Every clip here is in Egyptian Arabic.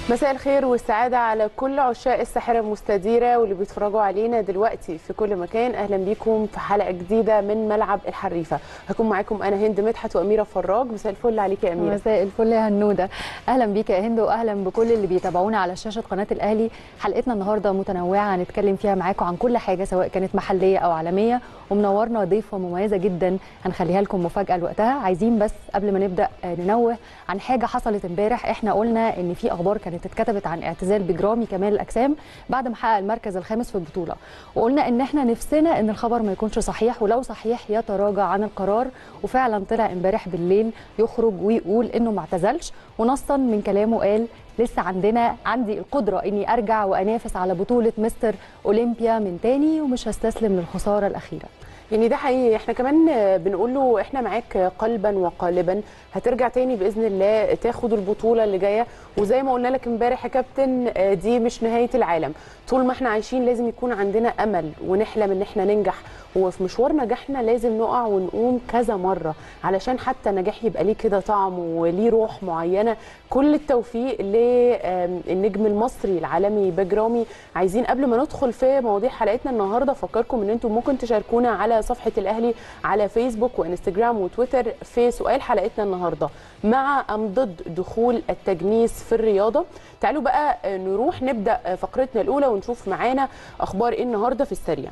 مساء الخير والسعادة على كل عشاق الساحرة المستديرة واللي بيتفرجوا علينا دلوقتي في كل مكان أهلا بيكم في حلقة جديدة من ملعب الحريفة هكون معاكم أنا هند مدحت وأميرة فراج مساء الفل عليك يا أميرة مساء الفل يا هنوده اهلا بيك يا هند واهلا بكل اللي بيتابعونا على شاشه قناه الاهلي حلقتنا النهارده متنوعه هنتكلم فيها معاكم عن كل حاجه سواء كانت محليه او عالميه ومنورنا ضيفه مميزه جدا هنخليها لكم مفاجاه لوقتها عايزين بس قبل ما نبدا ننوه عن حاجه حصلت امبارح احنا قلنا ان في اخبار كانت اتكتبت عن اعتزال بجرامي كمال الاجسام بعد ما حقق المركز الخامس في البطوله وقلنا ان احنا نفسنا ان الخبر ما يكونش صحيح ولو صحيح يتراجع عن القرار وفعلا طلع امبارح بالليل يخرج ويقول انه ما اعتزلش ونصا من كلامه قال لسه عندنا عندي القدره اني ارجع وانافس على بطوله مستر اولمبيا من تاني ومش هستسلم للخساره الاخيره يعني ده حقيقي احنا كمان بنقول له احنا معاك قلبا وقالبا هترجع تاني باذن الله تاخد البطوله اللي جايه وزي ما قلنا لك امبارح يا كابتن دي مش نهايه العالم طول ما احنا عايشين لازم يكون عندنا امل ونحلم ان احنا ننجح وفي مشوار نجاحنا لازم نقع ونقوم كذا مره علشان حتى النجاح يبقى ليه كده طعم وليه روح معينه كل التوفيق للنجم المصري العالمي بجرامي عايزين قبل ما ندخل في مواضيع حلقتنا النهارده افكركم ان انتم ممكن تشاركونا على صفحه الاهلي على فيسبوك وانستجرام وتويتر في سؤال حلقتنا النهارده مع ام ضد دخول التجنيس في الرياضه تعالوا بقى نروح نبدا فقرتنا الاولى ونشوف معانا اخبار ايه النهارده في السريع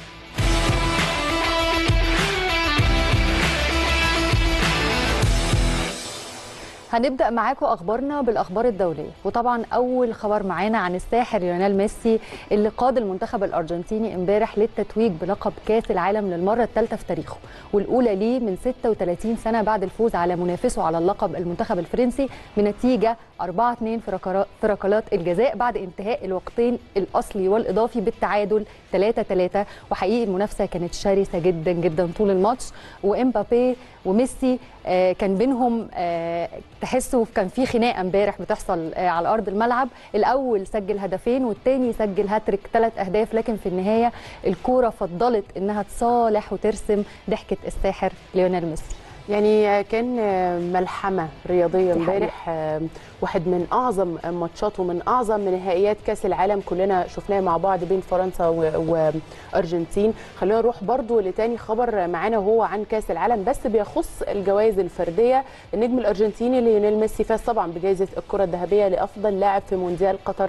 هنبدا معاكم اخبارنا بالاخبار الدوليه وطبعا اول خبر معانا عن الساحر ليونيل ميسي اللي قاد المنتخب الارجنتيني امبارح للتتويج بلقب كاس العالم للمره الثالثه في تاريخه والاولى ليه من 36 سنه بعد الفوز على منافسه على اللقب المنتخب الفرنسي بنتيجه 4 2 في ركلات الجزاء بعد انتهاء الوقتين الاصلي والاضافي بالتعادل 3 3 وحقيقي المنافسه كانت شرسه جدا جدا طول الماتش وامبابي وميسي آه كان بينهم آه تحسوا كان في خناقه امبارح بتحصل آه على ارض الملعب الاول سجل هدفين والثاني سجل هاتريك ثلاث اهداف لكن في النهايه الكوره فضلت انها تصالح وترسم ضحكه الساحر ليونيل ميسي يعني كان ملحمه رياضيه امبارح واحد من اعظم ماتشات ومن اعظم نهائيات كاس العالم كلنا شفناه مع بعض بين فرنسا وارجنتين خلينا نروح برضو لتاني خبر معانا وهو عن كاس العالم بس بيخص الجوائز الفرديه النجم الارجنتيني ليونيل ميسي فاز طبعا بجائزه الكره الذهبيه لافضل لاعب في مونديال قطر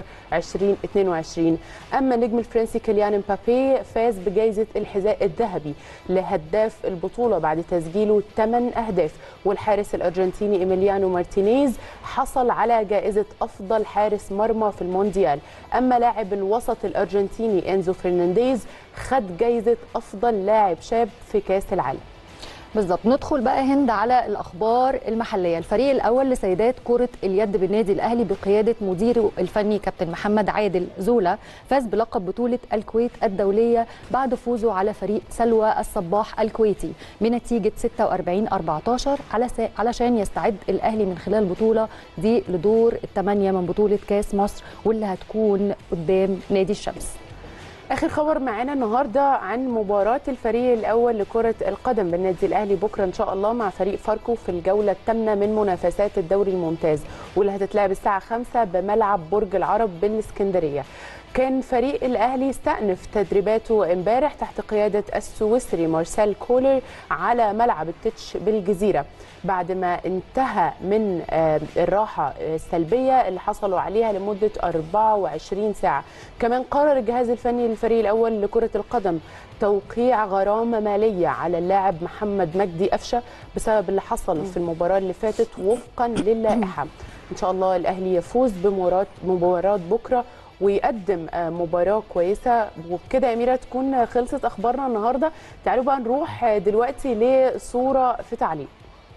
2022 اما النجم الفرنسي كيليان امبابي فاز بجائزه الحذاء الذهبي لهداف البطوله بعد تسجيله 8 أهداف والحارس الأرجنتيني إيميليانو مارتينيز حصل على جائزة أفضل حارس مرمى في المونديال أما لاعب الوسط الأرجنتيني إنزو فرنانديز خد جائزة أفضل لاعب شاب في كأس العالم بالظبط ندخل بقى هند على الاخبار المحليه الفريق الاول لسيدات كره اليد بالنادي الاهلي بقياده مديره الفني كابتن محمد عادل زولا فاز بلقب بطوله الكويت الدوليه بعد فوزه على فريق سلوى الصباح الكويتي بنتيجه 46 14 على سا... علشان يستعد الاهلي من خلال البطوله دي لدور الثمانيه من بطوله كاس مصر واللي هتكون قدام نادي الشمس اخر خبر معانا النهارده عن مباراه الفريق الاول لكره القدم بالنادي الاهلي بكره ان شاء الله مع فريق فاركو في الجوله الثامنه من منافسات الدوري الممتاز واللي هتتلعب الساعه 5 بملعب برج العرب بالاسكندريه كان فريق الاهلي استأنف تدريباته امبارح تحت قياده السويسري مارسيل كولر على ملعب التتش بالجزيره بعد ما انتهى من الراحه السلبيه اللي حصلوا عليها لمده 24 ساعه كمان قرر الجهاز الفني للفريق الاول لكره القدم توقيع غرامه ماليه على اللاعب محمد مجدي قفشه بسبب اللي حصل في المباراه اللي فاتت وفقا للائحه ان شاء الله الاهلي يفوز بمباراه مباراه بكره ويقدم مباراه كويسه وبكده يا اميره تكون خلصت اخبارنا النهارده تعالوا بقى نروح دلوقتي لصوره في تعليق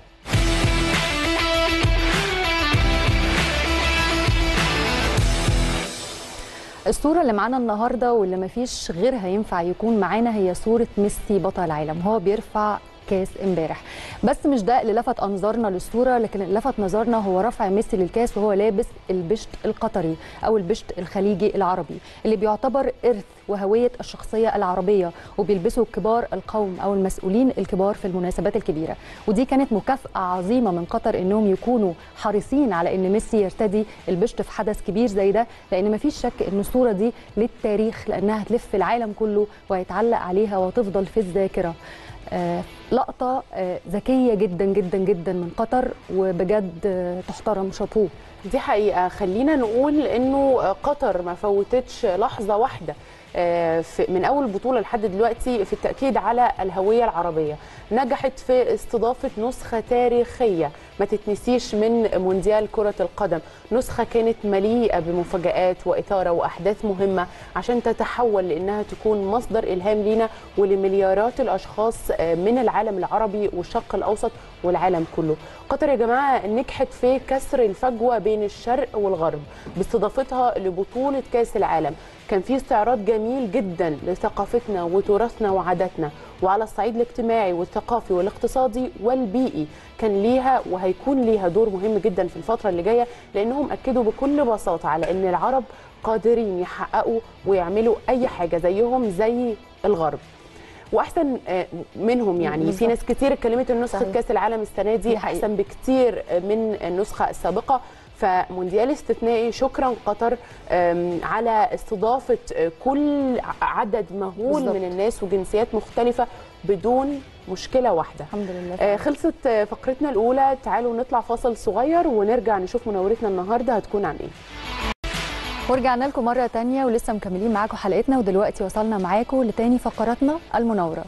الصوره اللي معانا النهارده واللي مفيش غيرها ينفع يكون معانا هي صوره ميسي بطل العالم هو بيرفع الكاس امبارح بس مش ده اللي لفت انظارنا للصوره لكن اللي لفت نظرنا هو رفع ميسي للكاس وهو لابس البشت القطري او البشت الخليجي العربي اللي بيعتبر ارث وهويه الشخصيه العربيه وبيلبسه كبار القوم او المسؤولين الكبار في المناسبات الكبيره ودي كانت مكافاه عظيمه من قطر انهم يكونوا حريصين على ان ميسي يرتدي البشت في حدث كبير زي ده لان مفيش شك ان الصوره دي للتاريخ لانها هتلف العالم كله وهيتعلق عليها وتفضل في الذاكره آه لقطه آه ذكيه جدا جدا جدا من قطر وبجد آه تحترم شابوه دي حقيقه خلينا نقول انه قطر ما فوتتش لحظه واحده من اول بطوله لحد دلوقتي في التاكيد على الهويه العربيه نجحت في استضافه نسخه تاريخيه ما تتنسيش من مونديال كره القدم نسخه كانت مليئه بمفاجات واثاره واحداث مهمه عشان تتحول لانها تكون مصدر الهام لينا ولمليارات الاشخاص من العالم العربي والشرق الاوسط والعالم كله قطر يا جماعه نجحت في كسر الفجوه بين الشرق والغرب باستضافتها لبطوله كاس العالم كان في استعراض جميل جدا لثقافتنا وتراثنا وعاداتنا وعلى الصعيد الاجتماعي والثقافي والاقتصادي والبيئي كان ليها وهيكون ليها دور مهم جدا في الفتره اللي جايه لانهم اكدوا بكل بساطه على ان العرب قادرين يحققوا ويعملوا اي حاجه زيهم زي الغرب واحسن منهم يعني بالزبط. في ناس كتير اتكلمت ان نسخه كاس العالم السنه دي احسن بكتير من النسخه السابقه فمونديال استثنائي شكرا قطر على استضافه كل عدد مهول بالزبط. من الناس وجنسيات مختلفه بدون مشكله واحده الحمد لله آه خلصت فقرتنا الاولى تعالوا نطلع فاصل صغير ونرجع نشوف منورتنا النهارده هتكون عن ايه ورجعنا لكم مرة تانية ولسه مكملين معاكم حلقتنا ودلوقتي وصلنا معاكم لتاني فقراتنا المناورة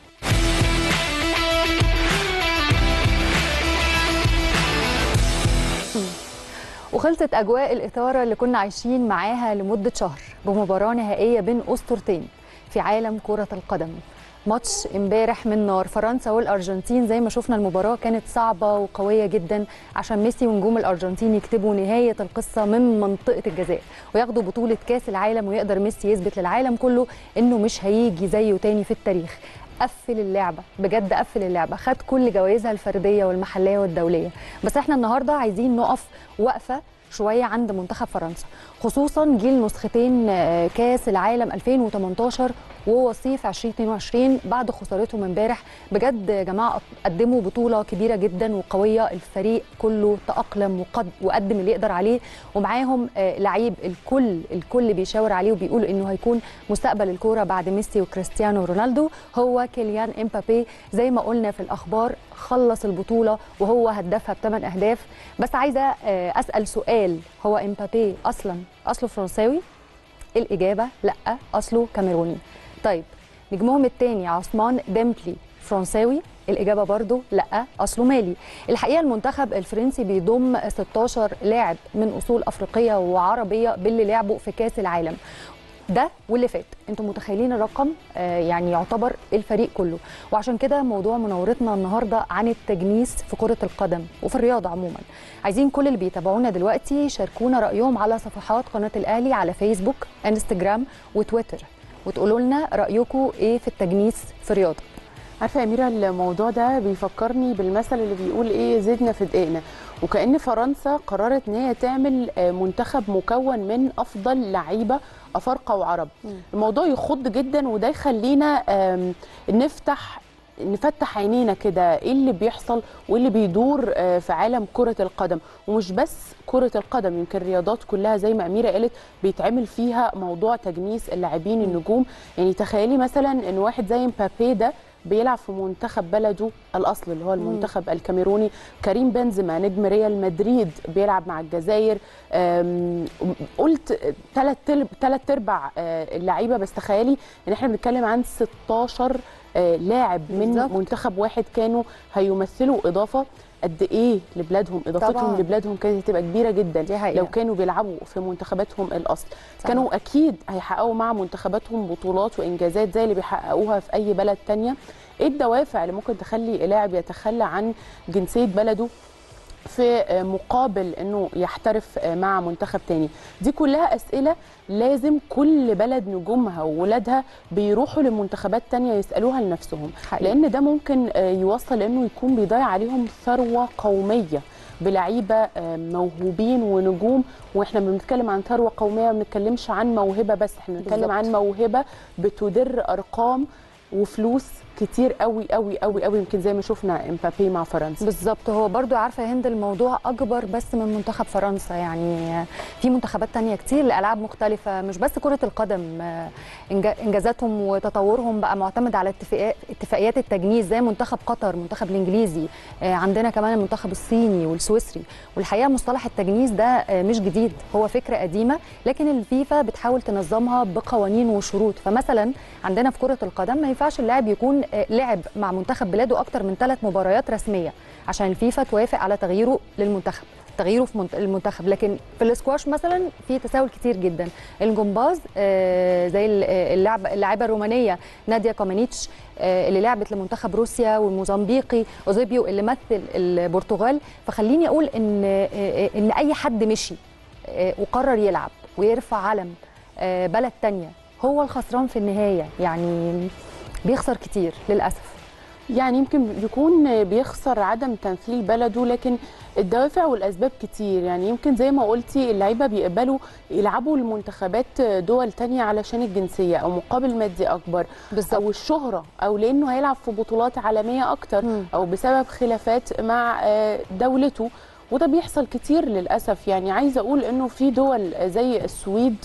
وخلصت أجواء الإثارة اللي كنا عايشين معاها لمدة شهر بمباراة نهائية بين أسطورتين في عالم كرة القدم ماتش امبارح من نار فرنسا والارجنتين زي ما شفنا المباراه كانت صعبه وقويه جدا عشان ميسي ونجوم الارجنتين يكتبوا نهايه القصه من منطقه الجزاء وياخدوا بطوله كاس العالم ويقدر ميسي يثبت للعالم كله انه مش هيجي زيه تاني في التاريخ قفل اللعبه بجد قفل اللعبه خد كل جوائزها الفرديه والمحليه والدوليه بس احنا النهارده عايزين نقف وقفه شويه عند منتخب فرنسا خصوصا جيل نسختين كاس العالم 2018 ووصيف 2022 بعد خسارتهم امبارح بجد يا جماعه قدموا بطوله كبيره جدا وقويه الفريق كله تاقلم وقد وقدم اللي يقدر عليه ومعاهم لعيب الكل الكل بيشاور عليه وبيقولوا انه هيكون مستقبل الكوره بعد ميسي وكريستيانو رونالدو هو كيليان امبابي زي ما قلنا في الاخبار خلص البطوله وهو هدفها بثمان اهداف بس عايزه اسال سؤال هو امبابي اصلا اصله فرنساوي الاجابه لا اصله كاميروني طيب نجمهم الثاني عثمان ديمبلي فرنساوي الإجابة برضو لا أصله مالي الحقيقة المنتخب الفرنسي بيضم 16 لاعب من أصول أفريقية وعربية باللي لعبوا في كاس العالم ده واللي فات انتم متخيلين الرقم آه يعني يعتبر الفريق كله وعشان كده موضوع مناورتنا النهارده عن التجنيس في كره القدم وفي الرياضه عموما عايزين كل اللي بيتابعونا دلوقتي شاركونا رايهم على صفحات قناه الاهلي على فيسبوك انستجرام وتويتر وتقولوا لنا رايكم ايه في التجنيس في الرياضه عارفه يا اميره الموضوع ده بيفكرني بالمثل اللي بيقول ايه زدنا في دقيقنا وكان فرنسا قررت ان هي تعمل منتخب مكون من افضل لعيبه افارقه وعرب م. الموضوع يخض جدا وده يخلينا نفتح نفتح عينينا كده ايه اللي بيحصل وايه اللي بيدور في عالم كره القدم ومش بس كره القدم يمكن الرياضات كلها زي ما اميره قالت بيتعمل فيها موضوع تجنيس اللاعبين النجوم يعني تخيلي مثلا ان واحد زي مبابي ده بيلعب في منتخب بلده الاصل اللي هو المنتخب الكاميروني كريم بنزيما نجم ريال مدريد بيلعب مع الجزائر قلت ثلاث ثلاث ارباع اللعيبه بس تخيلي ان احنا بنتكلم عن 16 لاعب من بالزبط. منتخب واحد كانوا هيمثلوا اضافه قد ايه لبلادهم اضافتهم طبعا. لبلادهم كانت هتبقى كبيره جدا لو كانوا بيلعبوا في منتخباتهم الاصل صحيح. كانوا اكيد هيحققوا مع منتخباتهم بطولات وانجازات زي اللي بيحققوها في اي بلد تانية ايه الدوافع اللي ممكن تخلي لاعب يتخلى عن جنسيه بلده في مقابل انه يحترف مع منتخب تاني دي كلها اسئله لازم كل بلد نجومها وولادها بيروحوا لمنتخبات تانية يسالوها لنفسهم حقيقي. لان ده ممكن يوصل انه يكون بيضيع عليهم ثروه قوميه بلعيبه موهوبين ونجوم واحنا بنتكلم عن ثروه قوميه ما بنتكلمش عن موهبه بس احنا بنتكلم بالظبط. عن موهبه بتدر ارقام وفلوس كتير قوي قوي قوي قوي يمكن زي ما شفنا امبابي مع فرنسا بالظبط هو برضو عارفه هند الموضوع اكبر بس من منتخب فرنسا يعني في منتخبات تانية كتير لالعاب مختلفه مش بس كره القدم آه، إنجا- انجازاتهم وتطورهم بقى معتمد على اتفاقيات اتفاقيات التجنيس زي منتخب قطر المنتخب الانجليزي آه، عندنا كمان المنتخب الصيني والسويسري والحقيقه مصطلح التجنيس ده آه، مش جديد هو فكره قديمه لكن الفيفا بتحاول تنظمها بقوانين وشروط فمثلا عندنا في كره القدم ما ينفعش اللاعب يكون آه، لعب مع منتخب بلاده اكتر من ثلاث مباريات رسميه عشان الفيفا توافق على تغييره للمنتخب تغييره في منت- المنتخب لكن في الاسكواش مثلا في تساهل كتير جدا الجمباز آه، زي ال- آه، اللعب اللاعبه الرومانيه ناديا كومانيتش آه، اللي لعبت لمنتخب روسيا والموزمبيقي اوزيبيو اللي مثل البرتغال فخليني اقول ان آه، آه، ان اي حد مشي آه، وقرر يلعب ويرفع علم آه، بلد تانية هو الخسران في النهايه يعني بيخسر كتير للاسف يعني يمكن بيكون بيخسر عدم تمثيل بلده لكن الدوافع والاسباب كتير يعني يمكن زي ما قلتي اللعيبه بيقبلوا يلعبوا لمنتخبات دول تانية علشان الجنسيه او مقابل مادي اكبر بالظبط. او الشهره او لانه هيلعب في بطولات عالميه اكتر مم. او بسبب خلافات مع آه، دولته وده بيحصل كتير للاسف يعني عايزه اقول انه في دول زي السويد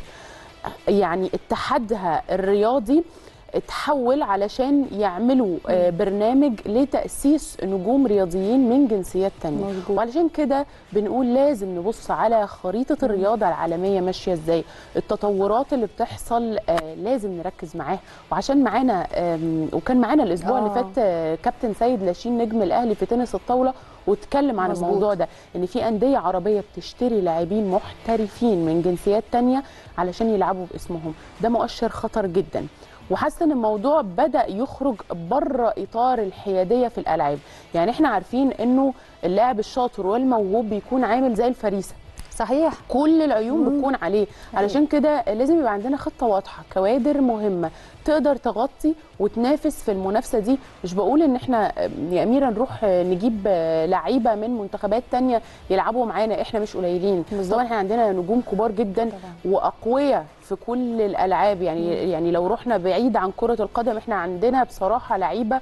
يعني اتحادها الرياضي اتحول علشان يعملوا آه، برنامج لتأسيس نجوم رياضيين من جنسيات تانية مظبوط. وعلشان كده بنقول لازم نبص على خريطة الرياضة العالمية ماشية ازاي التطورات اللي بتحصل آه، لازم نركز معاها وعشان معانا آم، وكان معانا الأسبوع اللي آه. فات آه، كابتن سيد لاشين نجم الأهلي في تنس الطاولة واتكلم عن مظبوط. الموضوع ده ان في انديه عربيه بتشتري لاعبين محترفين من جنسيات تانية علشان يلعبوا باسمهم ده مؤشر خطر جدا وحاسه ان الموضوع بدا يخرج بره اطار الحياديه في الالعاب يعني احنا عارفين انه اللاعب الشاطر والموهوب بيكون عامل زي الفريسه صحيح كل العيون مم. بتكون عليه علشان كده لازم يبقى عندنا خطه واضحه كوادر مهمه تقدر تغطي وتنافس في المنافسه دي مش بقول ان احنا يا اميره نروح نجيب لعيبه من منتخبات تانية يلعبوا معانا احنا مش قليلين بالظبط. طبعا احنا عندنا نجوم كبار جدا طبعا. واقوياء في كل الالعاب يعني يعني لو رحنا بعيد عن كره القدم احنا عندنا بصراحه لعيبه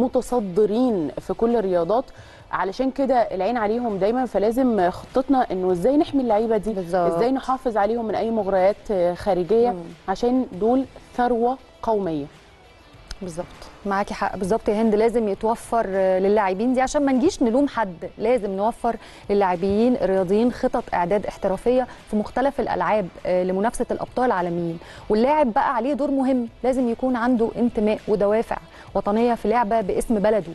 متصدرين في كل الرياضات علشان كده العين عليهم دايما فلازم خطتنا انه ازاي نحمي اللعيبه دي بالظبط. ازاي نحافظ عليهم من اي مغريات خارجيه مم. عشان دول ثروه قوميه بالظبط معاكي حق بالظبط يا هند لازم يتوفر آه، للاعبين دي عشان ما نجيش نلوم حد لازم نوفر للاعبين الرياضيين خطط اعداد احترافيه في مختلف الالعاب آه، لمنافسه الابطال العالميين واللاعب بقى عليه دور مهم لازم يكون عنده انتماء ودوافع وطنيه في لعبه باسم بلده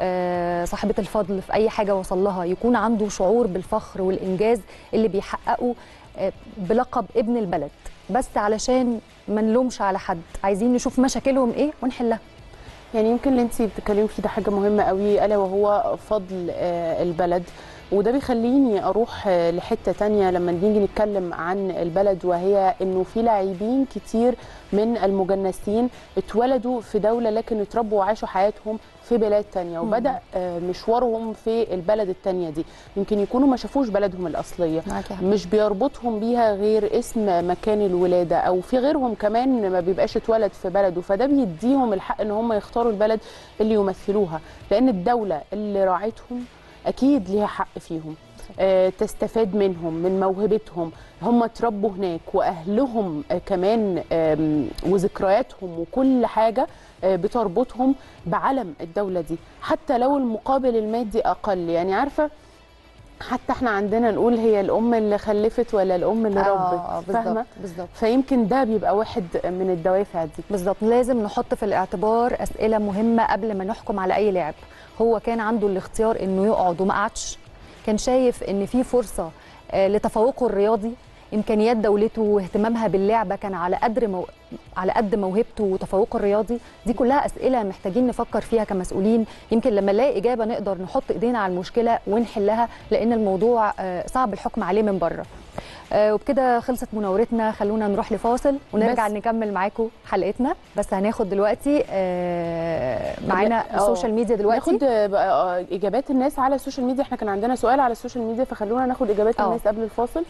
آه، صاحبه الفضل في اي حاجه وصل لها يكون عنده شعور بالفخر والانجاز اللي بيحققه آه، بلقب ابن البلد بس علشان ما نلومش على حد عايزين نشوف مشاكلهم ايه ونحلها يعني يمكن اللي انت بتتكلمي فيه ده حاجه مهمه قوي الا وهو فضل آه، البلد وده بيخليني اروح آه، لحته تانية لما نيجي نتكلم عن البلد وهي انه في لاعبين كتير من المجنسين اتولدوا في دوله لكن اتربوا وعاشوا حياتهم في بلاد تانية وبدا آه، مشوارهم في البلد التانية دي يمكن يكونوا ما شافوش بلدهم الاصليه معاكي حق. مش بيربطهم بيها غير اسم مكان الولاده او في غيرهم كمان ما بيبقاش اتولد في بلده فده بيديهم الحق ان هم يختاروا البلد اللي يمثلوها لان الدوله اللي راعتهم اكيد ليها حق فيهم آه، تستفاد منهم من موهبتهم هم اتربوا هناك واهلهم آه، كمان آم، وذكرياتهم وكل حاجه آه، بتربطهم بعلم الدوله دي حتى لو المقابل المادي اقل يعني عارفه حتى احنا عندنا نقول هي الام اللي خلفت ولا الام اللي آه، ربت فاهمه بالظبط بالظبط فيمكن ده بيبقى واحد من الدوافع دي بالظبط لازم نحط في الاعتبار اسئله مهمه قبل ما نحكم على اي لاعب هو كان عنده الاختيار انه يقعد وما قعدش كان شايف ان في فرصه آه، لتفوقه الرياضي امكانيات دولته واهتمامها باللعبه كان على قدر مو... على قد موهبته وتفوقه الرياضي دي كلها اسئله محتاجين نفكر فيها كمسؤولين يمكن لما نلاقي اجابه نقدر نحط ايدينا على المشكله ونحلها لان الموضوع آه، صعب الحكم عليه من بره آه، وبكده خلصت مناورتنا خلونا نروح لفاصل ونرجع بس- نكمل معاكم حلقتنا بس هناخد دلوقتي آه، معانا لا، آه. السوشيال ميديا دلوقتي ناخد آه، بقى، آه، اجابات الناس على السوشيال ميديا احنا كان عندنا سؤال على السوشيال ميديا فخلونا ناخد اجابات آه. الناس قبل الفاصل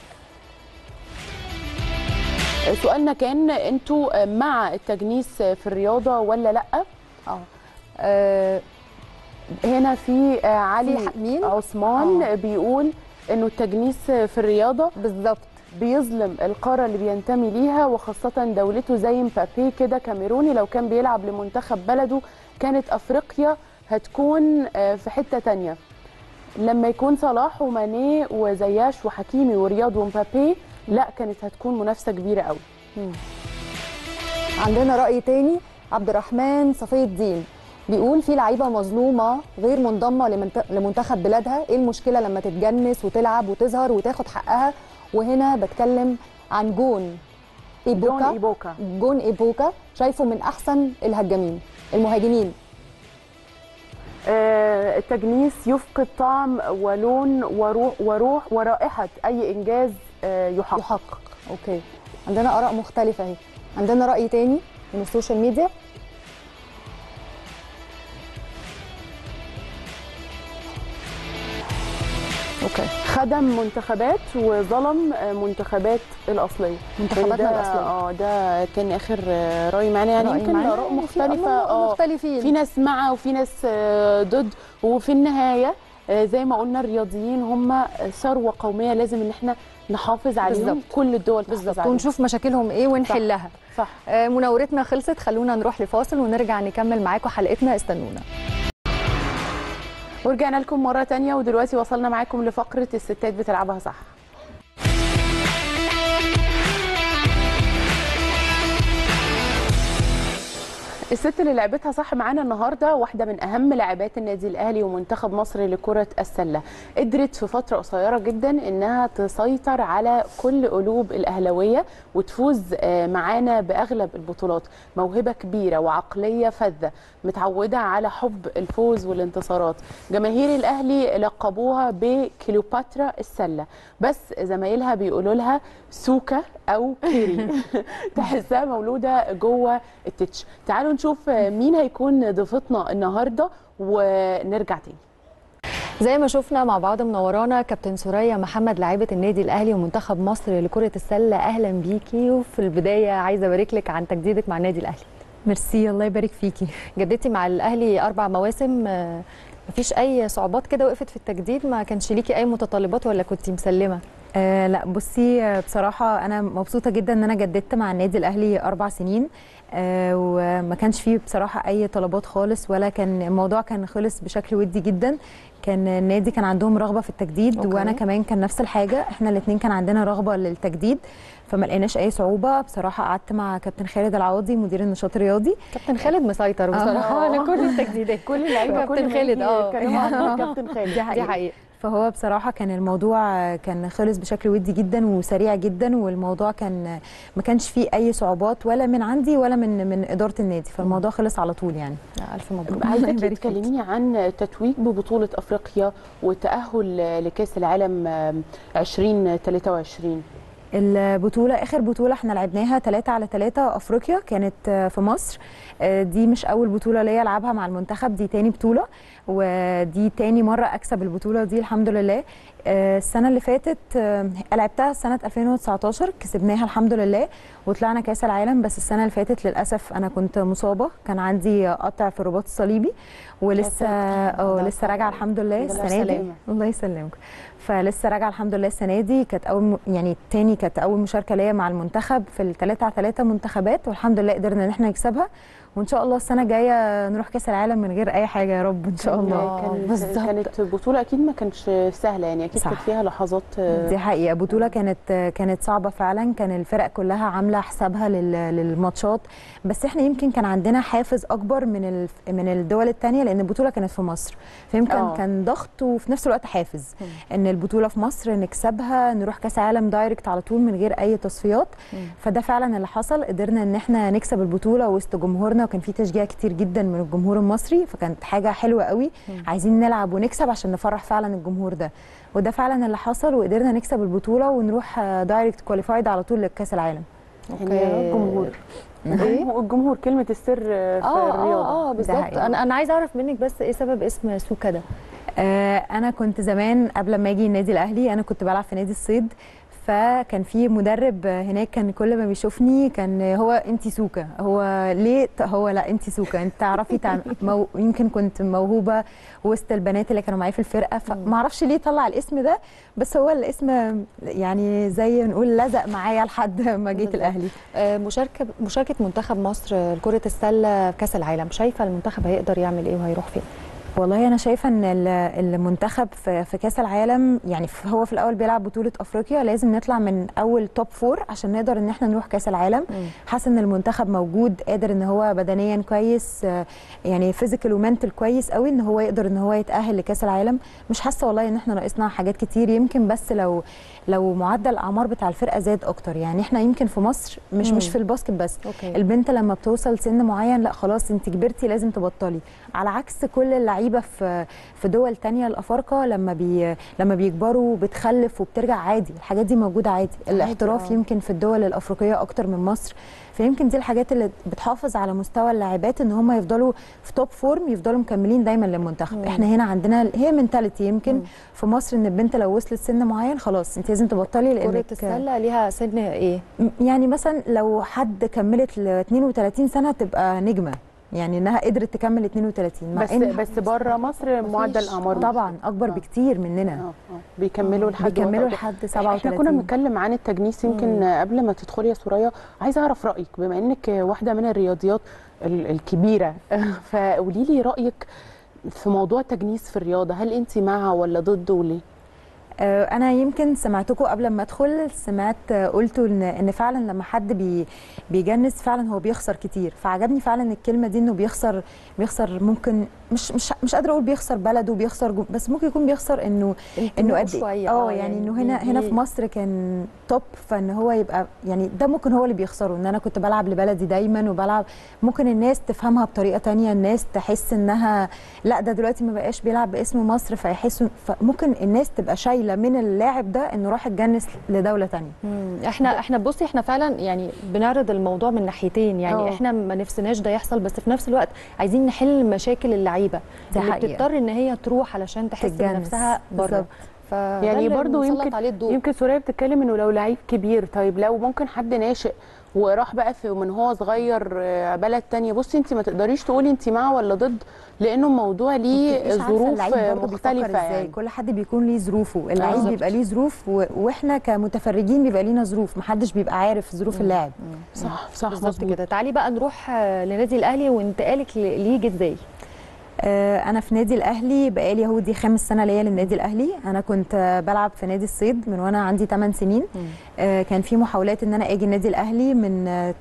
آه، سؤالنا كان انتوا آه، مع التجنيس في الرياضه ولا لا اه آه، هنا في آه، علي في ح- مين؟ عثمان آه. بيقول انه التجنيس في الرياضه بالظبط بيظلم القاره اللي بينتمي ليها وخاصه دولته زي مبابي كده كاميروني لو كان بيلعب لمنتخب بلده كانت افريقيا هتكون آه، في حته تانية لما يكون صلاح وماني وزياش وحكيمي ورياض ومبابي لا كانت هتكون منافسه كبيره قوي عندنا رأي تاني عبد الرحمن صفي الدين بيقول في لعيبه مظلومه غير منضمه لمنت- لمنتخب بلادها ايه المشكله لما تتجنس وتلعب وتظهر وتاخد حقها وهنا بتكلم عن جون جون ايبوكا ايبوكا جون ايبوكا شايفه من احسن الهجامين المهاجمين آه، التجنيس يفقد طعم ولون وروح وروح ورائحه اي انجاز آه، يحقق يحقق اوكي عندنا اراء مختلفه اهي عندنا راي تاني من السوشيال ميديا اوكي خدم منتخبات وظلم آه، منتخبات الاصليه منتخباتنا ده- الأصلية. اه ده كان اخر آه، راي معانا يعني رأي يمكن معانا اراء في مختلفه آراء اه مختلفين في ناس مع وفي ناس آه، ضد وفي النهايه آه، زي ما قلنا الرياضيين هم ثروه قوميه لازم ان احنا نحافظ عليهم بالظبط. كل الدول تحافظ بالظبط عليهم ونشوف مشاكلهم ايه ونحلها صح آه، مناورتنا خلصت خلونا نروح لفاصل ونرجع نكمل معاكم حلقتنا استنونا ورجعنا لكم مره تانية ودلوقتي وصلنا معاكم لفقره الستات بتلعبها صح الست اللي لعبتها صح معانا النهارده واحده من اهم لاعبات النادي الاهلي ومنتخب مصر لكره السله قدرت في فتره قصيره جدا انها تسيطر على كل قلوب الاهلاويه وتفوز آه، معانا باغلب البطولات موهبه كبيره وعقليه فذه متعوده على حب الفوز والانتصارات جماهير الاهلي لقبوها بكليوباترا السله بس زمايلها بيقولوا لها سوكا او كيري تحسها مولوده جوه التتش تعالوا نشوف مين هيكون ضيفتنا النهارده ونرجع تاني زي ما شفنا مع بعض منورانا كابتن سوريا محمد لاعبة النادي الأهلي ومنتخب مصر لكرة السلة أهلا بيكي وفي البداية عايزة أبارك لك عن تجديدك مع النادي الأهلي ميرسي الله يبارك فيكي جددتي مع الأهلي أربع مواسم آه، مفيش أي صعوبات كده وقفت في التجديد ما كانش ليكي أي متطلبات ولا كنتي مسلمة آه لا بصي آه، بصراحة أنا مبسوطة جدا إن أنا جددت مع النادي الأهلي أربع سنين آه وما كانش فيه بصراحة أي طلبات خالص ولا كان الموضوع كان خلص بشكل ودي جدا كان النادي كان عندهم رغبة في التجديد أوكي. وأنا كمان كان نفس الحاجة إحنا الاتنين كان عندنا رغبة للتجديد فما لقيناش أي صعوبة بصراحة قعدت مع كابتن خالد العوضي مدير النشاط الرياضي كابتن خالد مسيطر بصراحة آه. على كل التجديدات كل اللعيبه كابتن كل ما خالد، يجي آه. يتكلموا عن كابتن خالد دي دي حقيقة فهو بصراحة كان الموضوع كان خلص بشكل ودي جدا وسريع جدا والموضوع كان ما كانش فيه أي صعوبات ولا من عندي ولا من من إدارة النادي فالموضوع خلص على طول يعني ألف مبروك عايزاكي يبارك فيكي. تكلميني عن تتويج ببطوله افريقيا والتاهل لكاس العالم 2023 البطولة آخر بطولة احنا لعبناها 3 على 3 أفريقيا كانت آه، في مصر آه، دي مش أول بطولة ليا ألعبها مع المنتخب دي تاني بطولة ودي تاني مرة أكسب البطولة دي الحمد لله آه، السنة اللي فاتت آه، لعبتها سنة 2019 كسبناها الحمد لله وطلعنا كأس العالم بس السنة اللي فاتت للأسف أنا كنت مصابة كان عندي قطع في الرباط الصليبي ولسه اه لسه راجعة الحمد لله الحمد لله السنة دي سلامة. الله يسلمك فلسه راجعه الحمد لله السنه دي كانت اول م- يعني تاني كانت اول مشاركه ليا مع المنتخب في الثلاثة على ثلاثة منتخبات والحمد لله قدرنا ان احنا نكسبها وان شاء الله السنه الجايه نروح كاس العالم من غير اي حاجه يا رب ان شاء الله آه، كانت بالظبط. كانت بطوله اكيد ما كانش سهله يعني اكيد صح. كانت فيها لحظات آه، دي حقيقه بطوله كانت كانت صعبه فعلا كان الفرق كلها عامله حسابها لل- للماتشات بس احنا يمكن كان عندنا حافز اكبر من ال- من الدول الثانيه لان البطوله كانت في مصر فيمكن آه. كان ضغط وفي نفس الوقت حافز ان البطوله في مصر نكسبها نروح كاس عالم دايركت على طول من غير اي تصفيات فده فعلا اللي حصل قدرنا ان احنا نكسب البطوله وسط جمهورنا وكان في تشجيع كتير جدا من الجمهور المصري فكانت حاجه حلوه قوي عايزين نلعب ونكسب عشان نفرح فعلا الجمهور ده وده فعلا اللي حصل وقدرنا نكسب البطوله ونروح دايركت كواليفايد على طول لكاس العالم يعني الجمهور إيه؟ الجمهور كلمه السر في اه الرياضه اه اه بالظبط حقيقي. انا انا عايزه اعرف منك بس ايه سبب اسم سوكا ده آه، انا كنت زمان قبل ما اجي النادي الاهلي انا كنت بلعب في نادي الصيد فكان في مدرب هناك كان كل ما بيشوفني كان هو انت سوكا هو ليه ت- هو لا انت سوكا انت تعرفي تعم... مو... يمكن كنت موهوبه وسط البنات اللي كانوا معايا في الفرقه فما اعرفش ليه طلع الاسم ده بس هو الاسم يعني زي نقول لزق معايا لحد ما جيت بالظبط. الاهلي آه، مشاركه مشاركه منتخب مصر آه، لكره السله في كاس العالم شايفه المنتخب هيقدر يعمل ايه وهيروح فين والله انا شايفه ان ال- المنتخب في في كاس العالم يعني ف- هو في الاول بيلعب بطوله افريقيا لازم نطلع من اول توب فور عشان نقدر ان احنا نروح كاس العالم حاسه ان المنتخب موجود قادر ان هو بدنيا كويس آه، يعني فيزيكال ومنتال كويس قوي ان هو يقدر ان هو يتاهل لكاس العالم مش حاسه والله ان احنا ناقصنا حاجات كتير يمكن بس لو لو معدل الاعمار بتاع الفرقه زاد اكتر يعني احنا يمكن في مصر مش مم. مش في الباسكت بس اوكي البنت لما بتوصل سن معين لا خلاص انت كبرتي لازم تبطلي على عكس كل اللعيبه في في دول تانية الافارقه لما بي لما بيكبروا بتخلف وبترجع عادي الحاجات دي موجوده عادي الاحتراف آه. يمكن في الدول الافريقيه اكتر من مصر فيمكن دي الحاجات اللي بتحافظ على مستوى اللاعبات ان هم يفضلوا في توب فورم يفضلوا مكملين دايما للمنتخب مم. احنا هنا عندنا هي منتاليتي يمكن مم. في مصر ان البنت لو وصلت سن معين خلاص انت لازم تبطلي كره لانك السله ليها سن ايه يعني مثلا لو حد كملت ل 32 سنه تبقى نجمه يعني انها قدرت تكمل 32 مع بس إن بس بره مصر معدل الاعمار طبعا اكبر آه. بكتير مننا اه اه بيكملوا لحد بيكملوا وقت- لحد احنا 37 كنا بنتكلم عن التجنيس يمكن قبل ما تدخلي يا سوريا عايزه اعرف رايك بما انك واحده من الرياضيات ال- الكبيره فقولي لي رايك في موضوع التجنيس في الرياضه هل انت مع ولا ضد وليه آه، انا يمكن سمعتكم قبل ما ادخل سمعت آه، قلتوا ان ان فعلا لما حد بي بيجنس فعلا هو بيخسر كتير فعجبني فعلا الكلمه دي انه بيخسر بيخسر ممكن مش مش مش قادره اقول بيخسر بلده بيخسر جو بس ممكن يكون بيخسر انه انه انتمائه قد إيه. شوية، اه يعني انه هنا دي- هنا دي- في مصر كان توب فان هو يبقى يعني ده ممكن هو اللي بيخسره ان انا كنت بلعب لبلدي دايما وبلعب ممكن الناس تفهمها بطريقه تانية الناس تحس انها لا ده دلوقتي ما بقاش بيلعب باسم مصر فيحسوا فممكن الناس تبقى شايله من اللاعب ده انه راح اتجنس لدوله تانية مم. احنا احنا بصي احنا فعلا يعني بنعرض الموضوع من ناحيتين يعني أوه. احنا ما نفسناش ده يحصل بس في نفس الوقت عايزين نحل مشاكل اللعيبه دي اللي حقيقة. بتضطر ان هي تروح علشان تحس تتجنس. بنفسها بره بالظبط. فده يعني اللي برضو بنسلط يمكن عليه الضوء يمكن سوريا بتتكلم انه لو لعيب كبير طيب لو ممكن حد ناشئ وراح بقى في من هو صغير آه، بلد تانية بصي انت ما تقدريش تقولي انت مع ولا ضد لانه الموضوع ليه مبتبقيش عارفة ظروف اللعيب آه، برضه بيفكر مختلفة إزاي. يعني كل حد بيكون ليه ظروفه اللعيب بالظبط. بيبقى ليه ظروف و... واحنا كمتفرجين بيبقى لينا ظروف محدش بيبقى عارف ظروف اللاعب صح صح بالظبط مظبوط كده تعالي بقى نروح آه، لنادي الاهلي وانتقالك ل- ليه جه ازاي آه، انا في نادي الاهلي بقالي اهو دي خامس سنه ليا للنادي الاهلي انا كنت آه، بلعب في نادي الصيد من وانا عندي 8 سنين آه، كان في محاولات ان انا اجي النادي الاهلي من آه،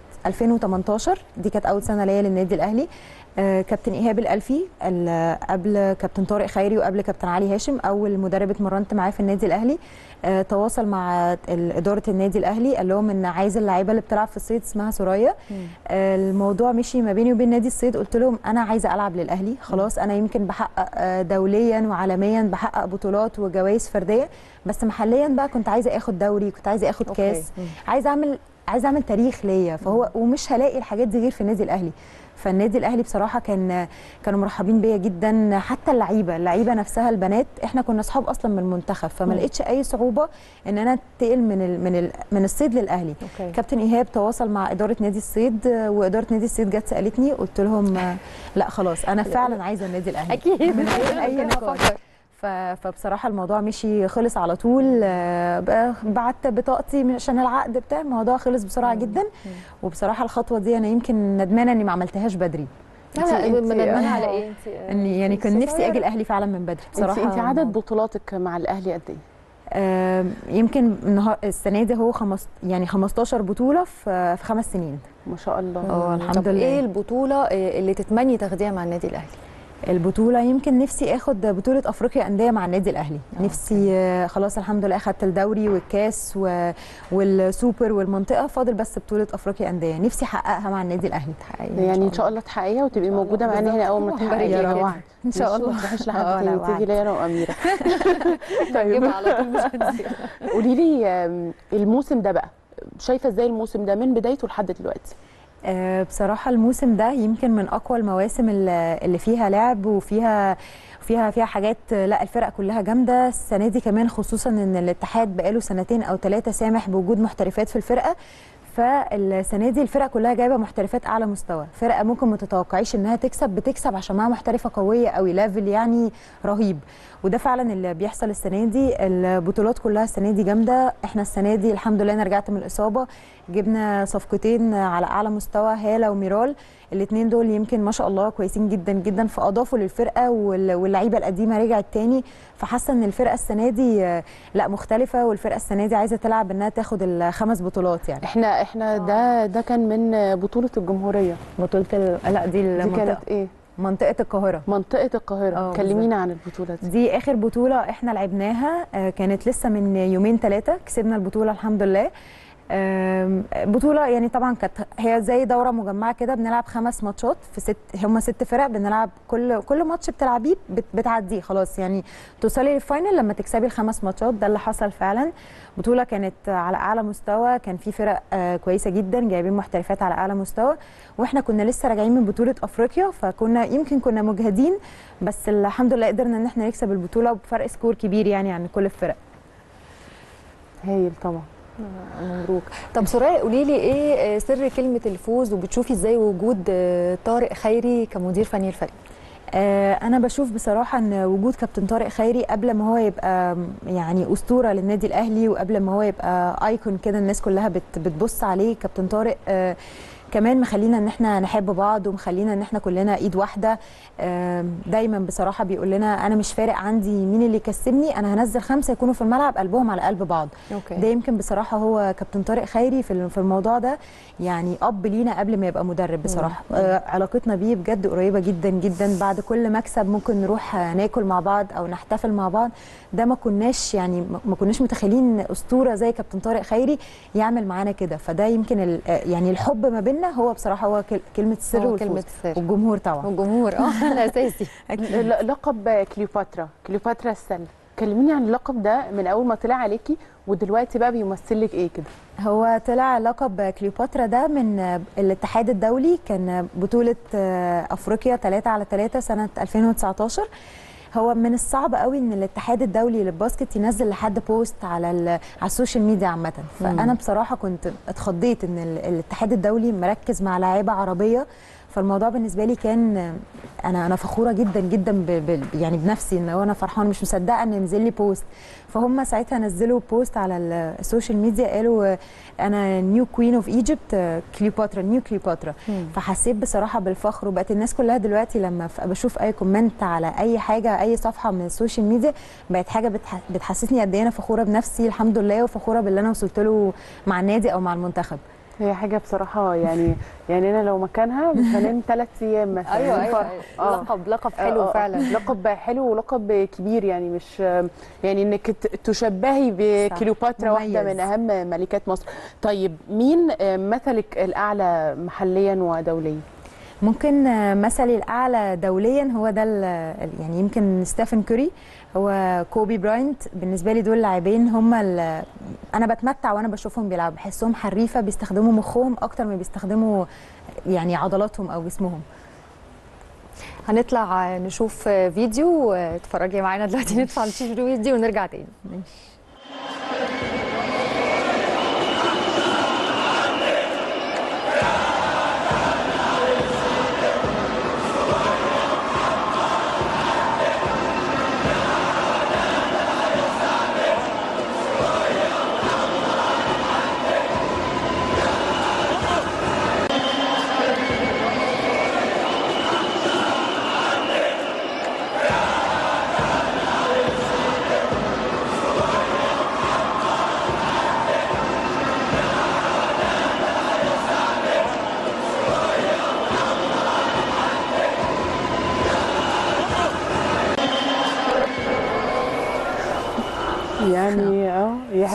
2018 دي كانت اول سنه ليا للنادي الاهلي آه، كابتن ايهاب الالفي ال- قبل كابتن طارق خيري وقبل كابتن علي هاشم اول مدرب اتمرنت معاه في النادي الاهلي آه، تواصل مع ال- اداره النادي الاهلي قال لهم ان عايز اللعيبه اللي بتلعب في الصيد اسمها سوريا آه، الموضوع مشي ما بيني وبين نادي الصيد قلت لهم انا عايزه العب للاهلي خلاص انا يمكن بحقق آه، دوليا وعالميا بحقق بطولات وجوائز فرديه بس محليا بقى كنت عايزه اخد دوري كنت عايزه اخد أوكي. كاس عايزه اعمل عايزه اعمل تاريخ ليا فهو ومش هلاقي الحاجات دي غير في النادي الاهلي فالنادي الاهلي بصراحه كان كانوا مرحبين بيا جدا حتى اللعيبه اللعيبه نفسها البنات احنا كنا اصحاب اصلا من المنتخب فما مم. لقيتش اي صعوبه ان انا انتقل من ال من ال من الصيد للاهلي اوكي كابتن ايهاب تواصل مع اداره نادي الصيد آه، واداره نادي الصيد جت سالتني قلت لهم آه، لا خلاص انا فعلا عايزه النادي الاهلي اكيد من غير اي كده نقاش بفكر. ف- فبصراحه الموضوع مشي خلص على طول آه، ب- بعت بطاقتي عشان العقد بتاع الموضوع خلص بسرعه جدا وبصراحه الخطوه دي انا يمكن ندمانه اني ما عملتهاش بدري لا لا انتي- ندمانه آه. على ايه انت اني يعني كان نفسي اجي الاهلي فعلا من بدري بصراحه بصراحه انت عدد بطولاتك مع الاهلي قد ايه آم، يمكن النهار السنه دي هو خمس يعني 15 بطوله في في خمس سنين ما شاء الله اه الحمد طب لله ايه البطوله آه، اللي تتمني تاخديها مع النادي الاهلي البطوله يمكن نفسي اخد بطوله افريقيا انديه مع النادي الاهلي نفسي آه، خلاص الحمد لله اخدت الدوري والكاس و... والسوبر والمنطقه فاضل بس بطوله افريقيا انديه نفسي احققها مع النادي الاهلي يعني ان شاء الله تحققيها وتبقي موجوده الله. معانا هنا اول ما بالظبط. تحققيها يا رب. وعد. ان شاء ماشي؟ الله ما تروحيش آه، لحد لا، تاني وعد. تيجي لي انا واميره نجيبها على طول مش هنسيبها. قولي لي آم، الموسم ده بقى شايفه ازاي الموسم ده من بدايته لحد دلوقتي آه، بصراحة الموسم ده يمكن من أقوى المواسم اللي اللي فيها لعب وفيها فيها فيها حاجات آه، لا الفرق كلها جامدة السنة دي كمان خصوصا إن الاتحاد بقاله سنتين أو ثلاثة سامح بوجود محترفات في الفرقة فالسنة دي الفرق كلها جايبة محترفات أعلى مستوى فرقة ممكن ما تتوقعيش إنها تكسب بتكسب عشان معاها محترفة قوية قوي ليفل يعني رهيب وده فعلا اللي بيحصل السنة دي البطولات كلها السنة دي جامدة احنا السنة دي الحمد لله انا رجعت من الإصابة جبنا صفقتين على اعلى مستوى هاله وميرال الاثنين دول يمكن ما شاء الله كويسين جدا جدا فاضافوا للفرقه وال- واللعيبه القديمه رجعت تاني فحاسه ان الفرقه السنه دي آه، لا مختلفه والفرقه السنه دي عايزه تلعب انها تاخد الخمس بطولات يعني احنا احنا ده ده كان من بطوله الجمهوريه بطوله ال... لا دي دي المنطقه كانت ايه منطقه القاهره منطقه القاهره اه، كلمينا عن البطوله دي دي اخر بطوله احنا لعبناها آه، كانت لسه من يومين ثلاثه كسبنا البطوله الحمد لله آم، بطوله يعني طبعا كانت هي زي دوره مجمعه كده بنلعب خمس ماتشات في ست هم ست فرق بنلعب كل كل ماتش بتلعبيه بت- بتعديه خلاص يعني توصلي للفاينل لما تكسبي الخمس ماتشات ده اللي حصل فعلا بطوله كانت على اعلى مستوى كان في فرق آه، كويسه جدا جايبين محترفات على اعلى مستوى واحنا كنا لسه راجعين من بطوله افريقيا فكنا يمكن كنا مجهدين بس الحمد لله قدرنا ان احنا نكسب البطوله بفرق سكور كبير يعني عن كل الفرق هايل طبعا مبروك طب سرايا قولي لي ايه آه، سر كلمه الفوز وبتشوفي ازاي وجود آه، طارق خيري كمدير فني الفريق آه، انا بشوف بصراحه ان وجود كابتن طارق خيري قبل ما هو يبقى يعني اسطوره للنادي الاهلي وقبل ما هو يبقى ايكون كده الناس كلها بت- بتبص عليه كابتن طارق آه، كمان مخلينا ان احنا نحب بعض ومخلينا ان احنا كلنا ايد واحده آم، دايما بصراحه بيقول لنا انا مش فارق عندي مين اللي يكسبني انا هنزل خمسه يكونوا في الملعب قلبهم على قلب بعض اوكي ده يمكن بصراحه هو كابتن طارق خيري في الم- في الموضوع ده يعني اب لينا قبل ما يبقى مدرب بصراحه آه علاقتنا بيه بجد قريبه جدا جدا بعد كل مكسب ممكن نروح آه، ناكل مع بعض او نحتفل مع بعض ده ما كناش يعني ما- ما كناش متخيلين اسطوره زي كابتن طارق خيري يعمل معانا كده فده يمكن ال- آه، يعني الحب ما بيننا هو بصراحه هو كل- كلمه السر هو والفوز كلمه السر والجمهور طبعا والجمهور اه الاساسي ل- لقب كليوباترا كليوباترا السله كلميني عن اللقب ده من اول ما طلع عليكي ودلوقتي بقى بيمثل لك ايه كده هو طلع لقب كليوباترا ده من الاتحاد الدولي كان بطولة أفريقيا 3 على 3 سنة 2019 هو من الصعب قوي ان الاتحاد الدولي للباسكت ينزل لحد بوست على ال- على السوشيال ميديا عامه فانا بصراحه كنت اتخضيت ان ال- الاتحاد الدولي مركز مع لاعيبه عربيه فالموضوع بالنسبه لي كان انا انا فخوره جدا جدا ب ب يعني بنفسي ان هو انا فرحانه مش مصدقه ان ينزل لي بوست فهم ساعتها نزلوا بوست على ال- السوشيال ميديا قالوا انا نيو كوين اوف ايجيبت كليوباترا نيو كليوباترا فحسيت بصراحه بالفخر وبقت الناس كلها دلوقتي لما ف- بشوف اي كومنت على اي حاجه اي صفحه من السوشيال ميديا بقت حاجه بتح... بتحسسني قد ايه انا فخوره بنفسي الحمد لله وفخوره باللي انا وصلت له مع النادي او مع المنتخب هي حاجه بصراحه يعني يعني انا لو مكانها مش هنام ثلاث ايام مثلا ايوه من ايوه الفرح. اه لقب لقب حلو آه، آه. فعلا لقب حلو ولقب كبير يعني مش يعني انك ت- تشبهي بكليوباترا واحده مميز. من اهم ملكات مصر طيب مين آه، مثلك الاعلى محليا ودوليا ممكن آه، مثلي الاعلى دوليا هو ده ال- ال- يعني يمكن ستيفن كوري هو كوبي براينت بالنسبه لي دول لاعبين هم ال- انا بتمتع وانا بشوفهم بيلعبوا بحسهم حريفه بيستخدموا مخهم اكتر ما بيستخدموا يعني عضلاتهم او جسمهم هنطلع نشوف فيديو اتفرجي معانا دلوقتي نطلع نشوف فيديو ونرجع تاني ماشي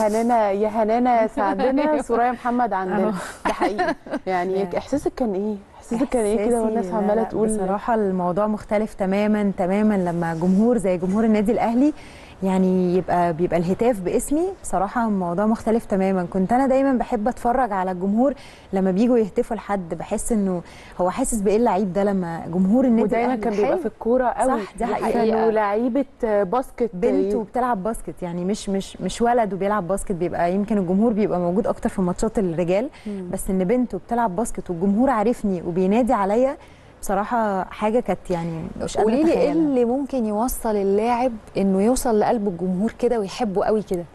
هنانا يا هنانا ساعدنا سوريا محمد عندنا أهو. ده حقيقي يعني يعني احساسك كان ايه احساسك كان ايه كده إحساسي- والناس لا، عماله لا، تقول بصراحه الموضوع مختلف تماما تماما لما جمهور زي جمهور النادي الاهلي يعني يبقى بيبقى الهتاف باسمي بصراحه الموضوع مختلف تماما كنت انا دايما بحب اتفرج على الجمهور لما بيجوا يهتفوا لحد بحس انه هو حاسس بايه اللعيب ده لما جمهور النادي ودايما الأهلي كان بيبقى حلو. في الكوره قوي صح، دي حقيقة. كانوا لعيبه باسكت بنت وبتلعب باسكت يعني مش مش مش ولد وبيلعب باسكت بيبقى يمكن الجمهور بيبقى موجود اكتر في ماتشات الرجال بس ان بنت وبتلعب باسكت والجمهور عارفني وبينادي عليا بصراحه حاجه كانت يعني مش قادره قولي لي ايه أتخيلها. اللي ممكن يوصل اللاعب انه يوصل لقلب الجمهور كده ويحبه قوي كده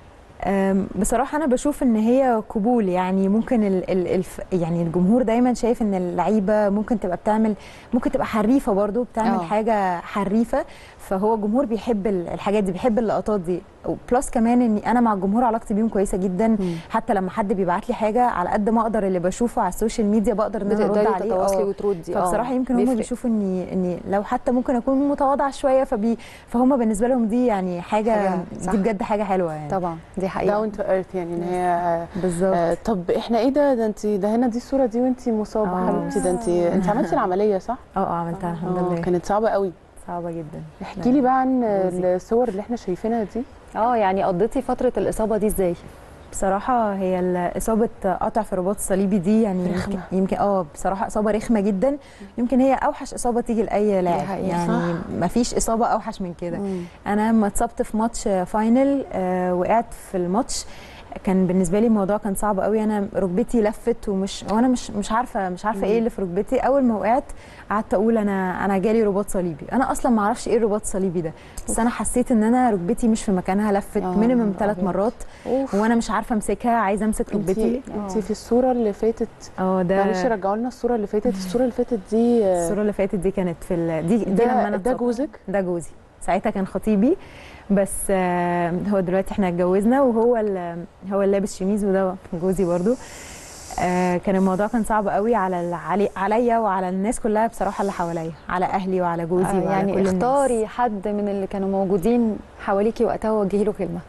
أم، بصراحة أنا بشوف إن هي قبول يعني ممكن ال ال الف يعني الجمهور دايما شايف إن اللعيبة ممكن تبقى بتعمل ممكن تبقى حريفة برضو بتعمل آه. أوه. حاجة حريفة فهو الجمهور بيحب ال- الحاجات دي بيحب اللقطات دي بلس كمان إني أنا مع الجمهور علاقتي بيهم كويسة جدا حتى لما حد بيبعت لي حاجة على قد ما أقدر اللي بشوفه على السوشيال ميديا بقدر إن أنا أرد بتقدري عليه تتواصلي آه. وتردي آه، فبصراحه يمكن هم بيفرق. بيشوفوا اني اني لو حتى ممكن اكون متواضعه شويه فبي فهم بالنسبه لهم دي يعني حاجه, حاجة صح. دي بجد حاجه حلوه يعني طبعا دي حقيقه داون تو ايرث يعني ان هي بالظبط آه طب احنا ايه ده ده انت ده هنا دي الصوره دي وانت مصابه آه. حبيبتي ده انت انت عملتي العمليه صح؟ اه اه عملتها الحمد آه، لله كانت صعبه قوي صعبه جدا احكي لي بقى عن جوزي. الصور اللي احنا شايفينها دي اه يعني قضيتي فتره الاصابه دي ازاي بصراحه هي ال- اصابه قطع في الرباط الصليبي دي يعني رخمة. يمكن, يمكن اه بصراحه اصابه رخمه جدا يمكن هي اوحش اصابه تيجي لاي لاعب حقيقة، يعني ما فيش اصابه اوحش من كده انا لما اتصبت في ماتش فاينل آه وقعت في الماتش كان بالنسبه لي الموضوع كان صعب قوي انا ركبتي لفت ومش وانا مش مش عارفه مش عارفه ايه اللي في ركبتي اول ما وقعت قعدت اقول انا انا جالي رباط صليبي انا اصلا ما اعرفش ايه الرباط الصليبي ده بس انا حسيت ان انا ركبتي مش في مكانها لفت آه، مينيمم ثلاث أبيض. مرات اوف وانا مش عارفه امسكها عايزه امسك انت ركبتي انت في الصوره اللي فاتت اه ده معلش رجعوا لنا الصوره اللي فاتت الصوره اللي فاتت دي آه، الصوره اللي فاتت دي كانت في ال... دي, دي لما ده انا ده اتصبت. جوزك ده جوزي ساعتها كان خطيبي بس آه، هو دلوقتي احنا اتجوزنا وهو ال- هو اللي لابس شميز وده جوزي برضو آه، كان الموضوع كان صعب قوي على ال- علي عليا وعلى الناس كلها بصراحه اللي حواليا على اهلي وعلى جوزي آه وعلى يعني كل الناس. اختاري حد من اللي كانوا موجودين حواليكي وقتها ووجهي له كلمه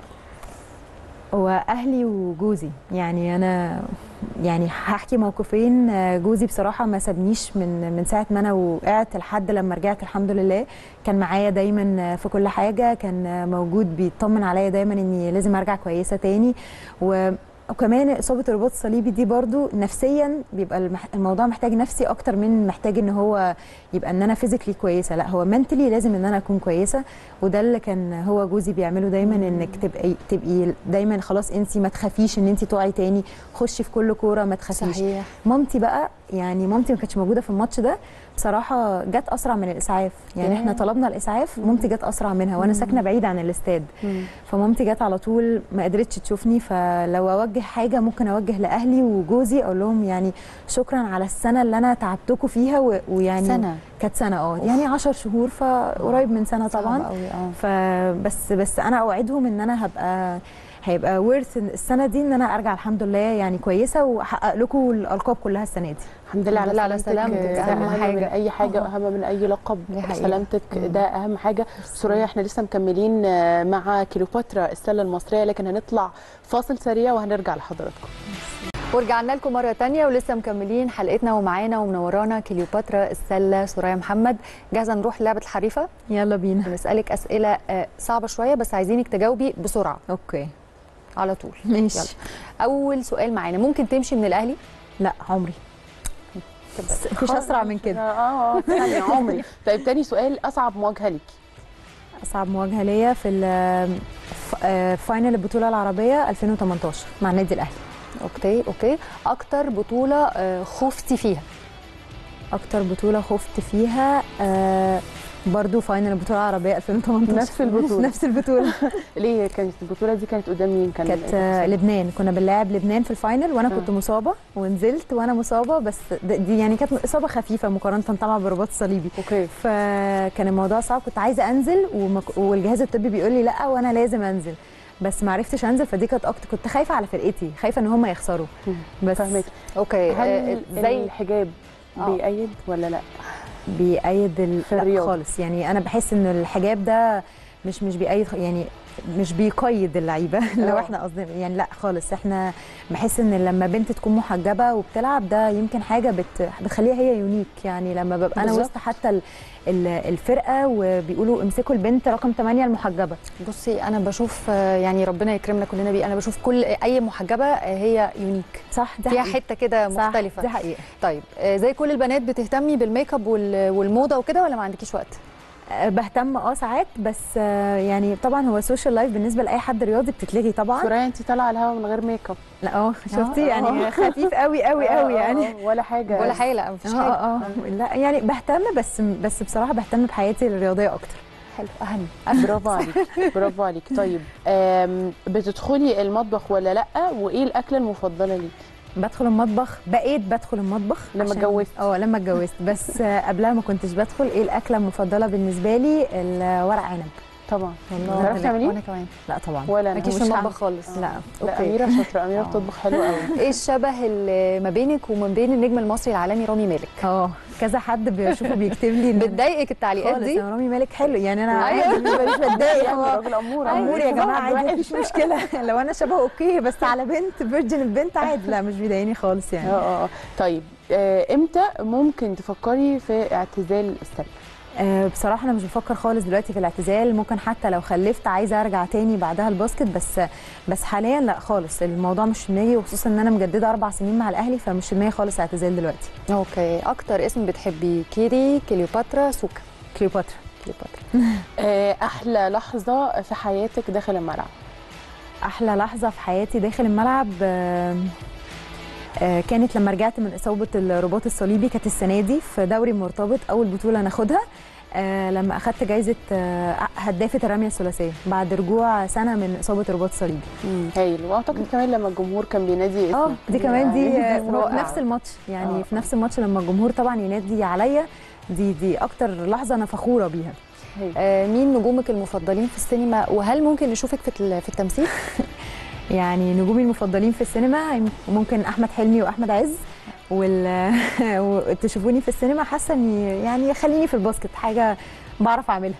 هو اهلي وجوزي يعني انا يعني هحكي موقفين آه، جوزي بصراحه ما سابنيش من من ساعه ما انا وقعت لحد لما رجعت الحمد لله كان معايا دايما آه، في كل حاجه كان آه، موجود بيطمن عليا دايما اني لازم ارجع كويسه تاني و وكمان اصابه الرباط الصليبي دي برضو نفسيا بيبقى المح- الموضوع محتاج نفسي اكتر من محتاج ان هو يبقى ان انا فيزيكلي كويسه لا هو منتلي لازم ان انا اكون كويسه وده اللي كان هو جوزي بيعمله دايما انك تبقي تبقي دايما خلاص انت ما تخافيش ان انت تقعي تاني خشي في كل كوره ما تخافيش صحيح مامتي بقى يعني مامتي ما كانتش موجوده في الماتش ده بصراحه جت اسرع من الاسعاف يعني ياه. احنا طلبنا الاسعاف مامتي جت اسرع منها وانا ساكنه بعيد عن الاستاد فمامتي جت على طول ما قدرتش تشوفني فلو اوجه حاجه ممكن اوجه لاهلي وجوزي اقول لهم يعني شكرا على السنه اللي انا تعبتكم فيها و- ويعني سنه كانت سنه اه يعني 10 شهور فقريب من سنه طبعا صعب قوي اه فبس بس انا اوعدهم ان انا هبقى هيبقى ورث السنه دي ان انا ارجع الحمد لله يعني كويسه واحقق لكم الالقاب كلها السنه دي الحمد لله الحمد لله على سلامتك، ده أهم اهم حاجة. من اي حاجه آه. واهم من اي لقب دي حقيقة. سلامتك ده اهم حاجه سوريا احنا لسه مكملين آه، مع كليوباترا السله المصريه لكن هنطلع فاصل سريع وهنرجع لحضراتكم ورجعنا لكم مرة تانية ولسه مكملين حلقتنا ومعانا ومنورانا كليوباترا السلة سوريا محمد جاهزة نروح لعبة الحريفة يلا بينا بنسألك أسئلة آه، صعبة شوية بس عايزينك تجاوبي بسرعة اوكي على طول ماشي يلا. أول سؤال معانا ممكن تمشي من الأهلي لا عمري مفيش اسرع من كده اه اه فعلا عمري طيب تاني سؤال اصعب مواجهه ليكي اصعب مواجهه ليا في ال- ف- آه، فاينل البطوله العربيه 2018 مع النادي الاهلي أوكي أوكي أكتر بطولة آه، خفتي فيها اكتر بطوله خفت فيها آه، برضو فاينل البطوله العربيه 2018 نفس البطولة. نفس البطوله ليه كانت البطوله دي كانت قدام مين كان كانت آه، لبنان كنا بنلاعب لبنان في الفاينل وانا آه. كنت مصابه ونزلت وانا مصابه بس د- دي يعني كانت اصابه خفيفه مقارنه طبعا برباط صليبي اوكي فكان الموضوع صعب كنت عايزه انزل ومك... والجهاز الطبي بيقول لي لا وانا لازم انزل بس ما عرفتش انزل فدي كانت اكتر كنت خايفه على فرقتي خايفه ان هم يخسروا بس فاهمك أوكي آه، هل زي الحجاب آه. بيأيد ولا لا بيأيد ال... في لا الرياض. خالص يعني انا بحس ان الحجاب ده مش مش بيأيد خ- يعني مش بيقيد اللعيبه لو آه. احنا قصدنا يعني لا خالص احنا بحس ان لما بنت تكون محجبه وبتلعب ده يمكن حاجه بت بتخليها هي يونيك يعني لما ببقى انا بالظبط. وسط حتى ال- ال- الفرقه وبيقولوا امسكوا البنت رقم 8 المحجبه بصي انا بشوف آه، يعني ربنا يكرمنا كلنا بيه انا بشوف كل اي محجبه آه، هي يونيك صح ده فيها حقيقي. حته كده صح، مختلفه دي حقيقه طيب آه، زي كل البنات بتهتمي بالميك اب وال- والموضه وكده ولا ما عندكيش وقت أه، بهتم اه ساعات بس آه، يعني طبعا هو السوشيال لايف بالنسبه لاي حد رياضي بتتلغي طبعا سوريا انت طالعه على الهوا من غير ميك اب لا اه شفتي آه. يعني خفيف قوي قوي قوي آه، آه، يعني آه، ولا حاجه ولا حاجه لا مفيش اه حاجه اه اه لا يعني بهتم بس بس بصراحه بهتم بحياتي الرياضيه اكتر حلو اهم برافو عليك برافو عليك طيب آم، بتدخلي المطبخ ولا لا وايه الاكله المفضله ليك بدخل المطبخ بقيت بدخل المطبخ لما عشان- اتجوزت. اه لما اتجوزت بس آه، قبلها ما كنتش بدخل ايه الاكله المفضله بالنسبه لي الورق عنب طبعا والله. بتعرفي تعمليه وانا كمان لا طبعا ولا انا مالكيش مش في هعمل. المطبخ خالص لا لا اوكي اميره شاطره اميره آه. بتطبخ حلو قوي ايه الشبه اللي ما بينك وما بين النجم المصري العالمي رامي مالك اه كذا حد بشوفه بيكتب لي إن- بتضايقك التعليقات خالص دي يا رامي مالك حلو يعني انا أيوة. عادي مش مش بتضايق يعني هو راجل امور امور يا جماعه عادي واحد. مفيش مشكله لو انا شبهه اوكي بس على بنت فيرجن البنت عادي لا مش بيضايقني خالص يعني اه اه طيب آه، امتى ممكن تفكري في اعتزال السله أه بصراحة أنا مش بفكر خالص دلوقتي في الاعتزال ممكن حتى لو خلفت عايزة أرجع تاني بعدها الباسكت بس بس حاليا لا خالص الموضوع مش في دماغي وخصوصا إن أنا مجددة أربع سنين مع الأهلي فمش في دماغي خالص اعتزال دلوقتي اوكي اكتر اسم بتحبيه كيري كليوباترا سوكا كليوباترا كليوباترا آه، احلى لحظه في حياتك داخل الملعب أحلى لحظة في حياتي داخل الملعب آه، آه، كانت لما رجعت من إصابة الرباط الصليبي كانت السنة دي في دوري مرتبط أول بطولة ناخدها آه، لما أخدت جايزة آه، هدافة الرمية الثلاثية بعد رجوع سنة من إصابة الرباط الصليبي هايل واعتقد كمان لما الجمهور كان بينادي اسمك اه دي كمان دي يعني آه، رائع. في نفس الماتش يعني آه. في نفس الماتش لما الجمهور طبعا ينادي عليا دي دي اكتر لحظه انا فخوره بيها هايل. آه مين نجومك المفضلين في السينما وهل ممكن نشوفك في ال- في التمثيل يعني نجومي المفضلين في السينما ممكن احمد حلمي واحمد عز وال وتشوفوني في السينما حاسه اني يعني يخليني في الباسكت حاجه بعرف اعملها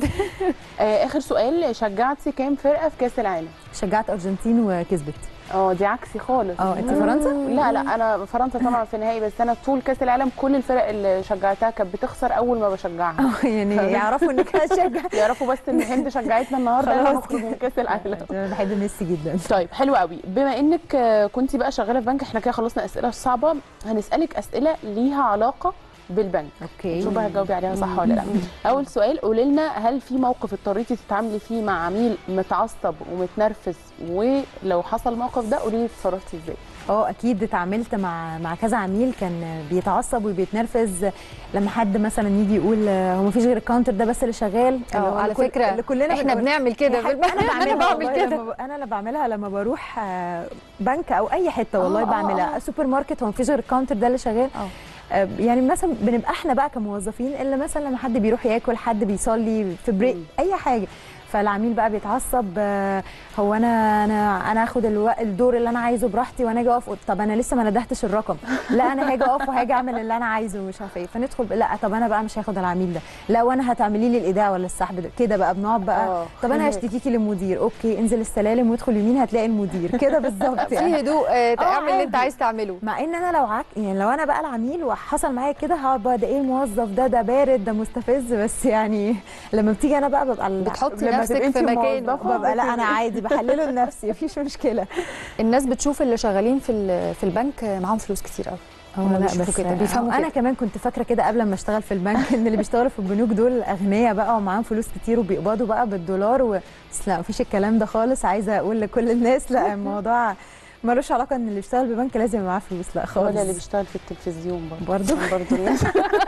آه، اخر سؤال شجعتي كام فرقه في كاس العالم شجعت ارجنتين وكسبت اه دي عكسي خالص اه انت فرنسا لا لا انا فرنسا طبعا في النهائي بس انا طول كاس العالم كل الفرق اللي شجعتها كانت بتخسر اول ما بشجعها اه يعني يعرفوا انك هتشجع يعرفوا بس ان هند شجعتنا النهارده خلاص احنا هنخرج من كاس العالم انا بحب ميسي جدا طيب حلو قوي بما انك آه، كنتي بقى شغاله في بنك احنا كده خلصنا اسئله صعبه هنسالك اسئله ليها علاقه بالبنك اوكي شوف بقى هتجاوبي عليها صح ولا لا اول سؤال قولي لنا هل في موقف اضطريتي تتعاملي فيه مع عميل متعصب ومتنرفز ولو حصل الموقف ده قولي لي اتصرفتي ازاي اه اكيد اتعاملت مع مع كذا عميل كان بيتعصب وبيتنرفز لما حد مثلا يجي يقول آه، هو مفيش غير الكاونتر ده بس اللي شغال اللي هو اه على اللي كل- فكره اللي كلنا احنا بنقول- بنعمل كده هي حاجة بالم- انا بعملها انا بعمل والله كده لما ب... انا اللي بعملها لما بروح آه، بنك او اي حته والله آه، آه، بعملها آه. سوبر ماركت هو مفيش غير الكاونتر ده اللي شغال اه آه، يعني مثلا بنبقى احنا بقى كموظفين الا مثلا لما حد بيروح ياكل حد بيصلي في بريك مم. اي حاجه فالعميل بقى بيتعصب آه، هو انا انا انا اخد الو... الدور اللي انا عايزه براحتي وانا اجي اقف طب انا لسه ما ندهتش الرقم لا انا هاجي اقف وهاجي اعمل اللي انا عايزه ومش عارفه ايه فندخل ب- لا طب انا بقى مش هاخد العميل ده لا وانا هتعملي لي الايداع ولا السحب ده كده بقى بنقعد بقى آه. طب انا هشتكيكي للمدير اوكي انزل السلالم وادخل يمين هتلاقي المدير كده بالظبط في يعني هدوء آه، آه، اعمل اللي انت عادي. عايز تعمله مع ان انا لو عك... يعني لو انا بقى العميل وحصل معايا كده هقعد بقى ده ايه الموظف ده ده بارد ده مستفز بس يعني لما بتيجي انا بقى ببقى ال- بتحطي لما نفسك تبقي في انتي مكانه موظفة. ببقى لا انا عادي بحلله لنفسي مفيش مشكله الناس بتشوف اللي شغالين في ال- في البنك معاهم فلوس كتير قوي هما بيشوفوا كده بيفهموا انا كده كمان كنت فاكره كده قبل ما اشتغل في البنك ان اللي بيشتغلوا في البنوك دول اغنياء بقى ومعاهم فلوس كتير وبيقبضوا بقى بالدولار و... بس لا مفيش الكلام ده خالص عايزه اقول لكل الناس لا الموضوع ملوش علاقه ان اللي بيشتغل ببنك لازم يبقى معاه فلوس لا خالص ولا اللي بيشتغل في التلفزيون برضه برضه برضه الناس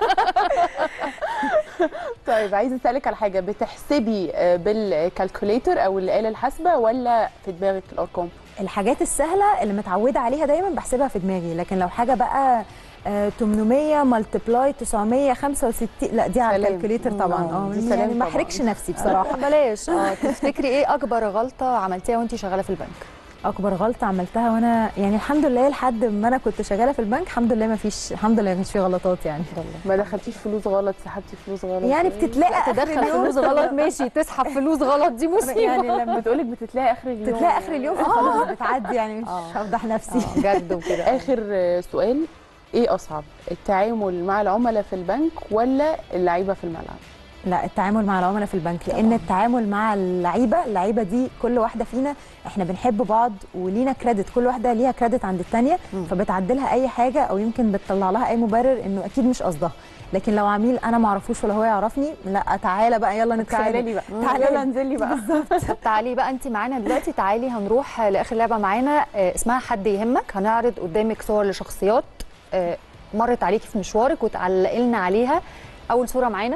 طيب عايزه اسالك على حاجه بتحسبي آه، بالكالكوليتر او الاله الحاسبه ولا في دماغك الارقام الحاجات السهله اللي متعوده عليها دايما بحسبها في دماغي لكن لو حاجه بقى آه، 800 ملتبلاي 965 لا دي على سلام. الكالكوليتر طبعا مم. اه دي يعني سلام ما طبعاً. احرجش نفسي بصراحه بلاش اه تفتكري ايه اكبر غلطه عملتيها وانت شغاله في البنك اكبر غلطه عملتها وانا يعني الحمد لله لحد ما انا كنت شغاله في البنك الحمد لله ما فيش الحمد لله ما كانش في غلطات يعني ما دخلتيش فلوس غلط سحبتي فلوس غلط يعني بتتلاقى آخر تدخل اليوم. فلوس غلط ماشي تسحب فلوس غلط دي مصيبه يعني لما بتقولك بتتلاقي اخر اليوم تتلاقي اخر اليوم خلاص بتعدي يعني مش آه. هفضح نفسي آه، جد وكده اخر آه، سؤال ايه اصعب التعامل مع العملاء في البنك ولا اللعيبه في الملعب لا التعامل مع العملاء في البنك لان طبعاً. التعامل مع اللعيبه اللعيبه دي كل واحده فينا احنا بنحب بعض ولينا كريدت كل واحده ليها كريدت عند الثانيه مم. فبتعدلها اي حاجه او يمكن بتطلع لها اي مبرر انه اكيد مش قصدها لكن لو عميل انا ما اعرفوش ولا هو يعرفني لا تعالى بقى يلا نتخانق تعالى لي بقى تعالى يلا انزل لي بقى طب تعالي بقى انت معانا دلوقتي تعالي هنروح لاخر لعبه معانا آه، اسمها حد يهمك هنعرض قدامك صور لشخصيات آه، مرت عليكي في مشوارك وتعلقي لنا عليها اول صوره معانا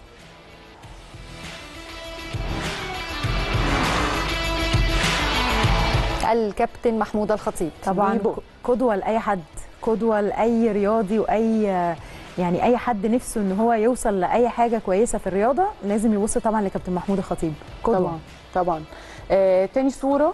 الكابتن محمود الخطيب طبعا بيبو. قدوه لاي حد قدوه لاي رياضي واي يعني اي حد نفسه ان هو يوصل لاي حاجه كويسه في الرياضه لازم يبص طبعا لكابتن محمود الخطيب قدوه طبعا طبعا آه، تاني صوره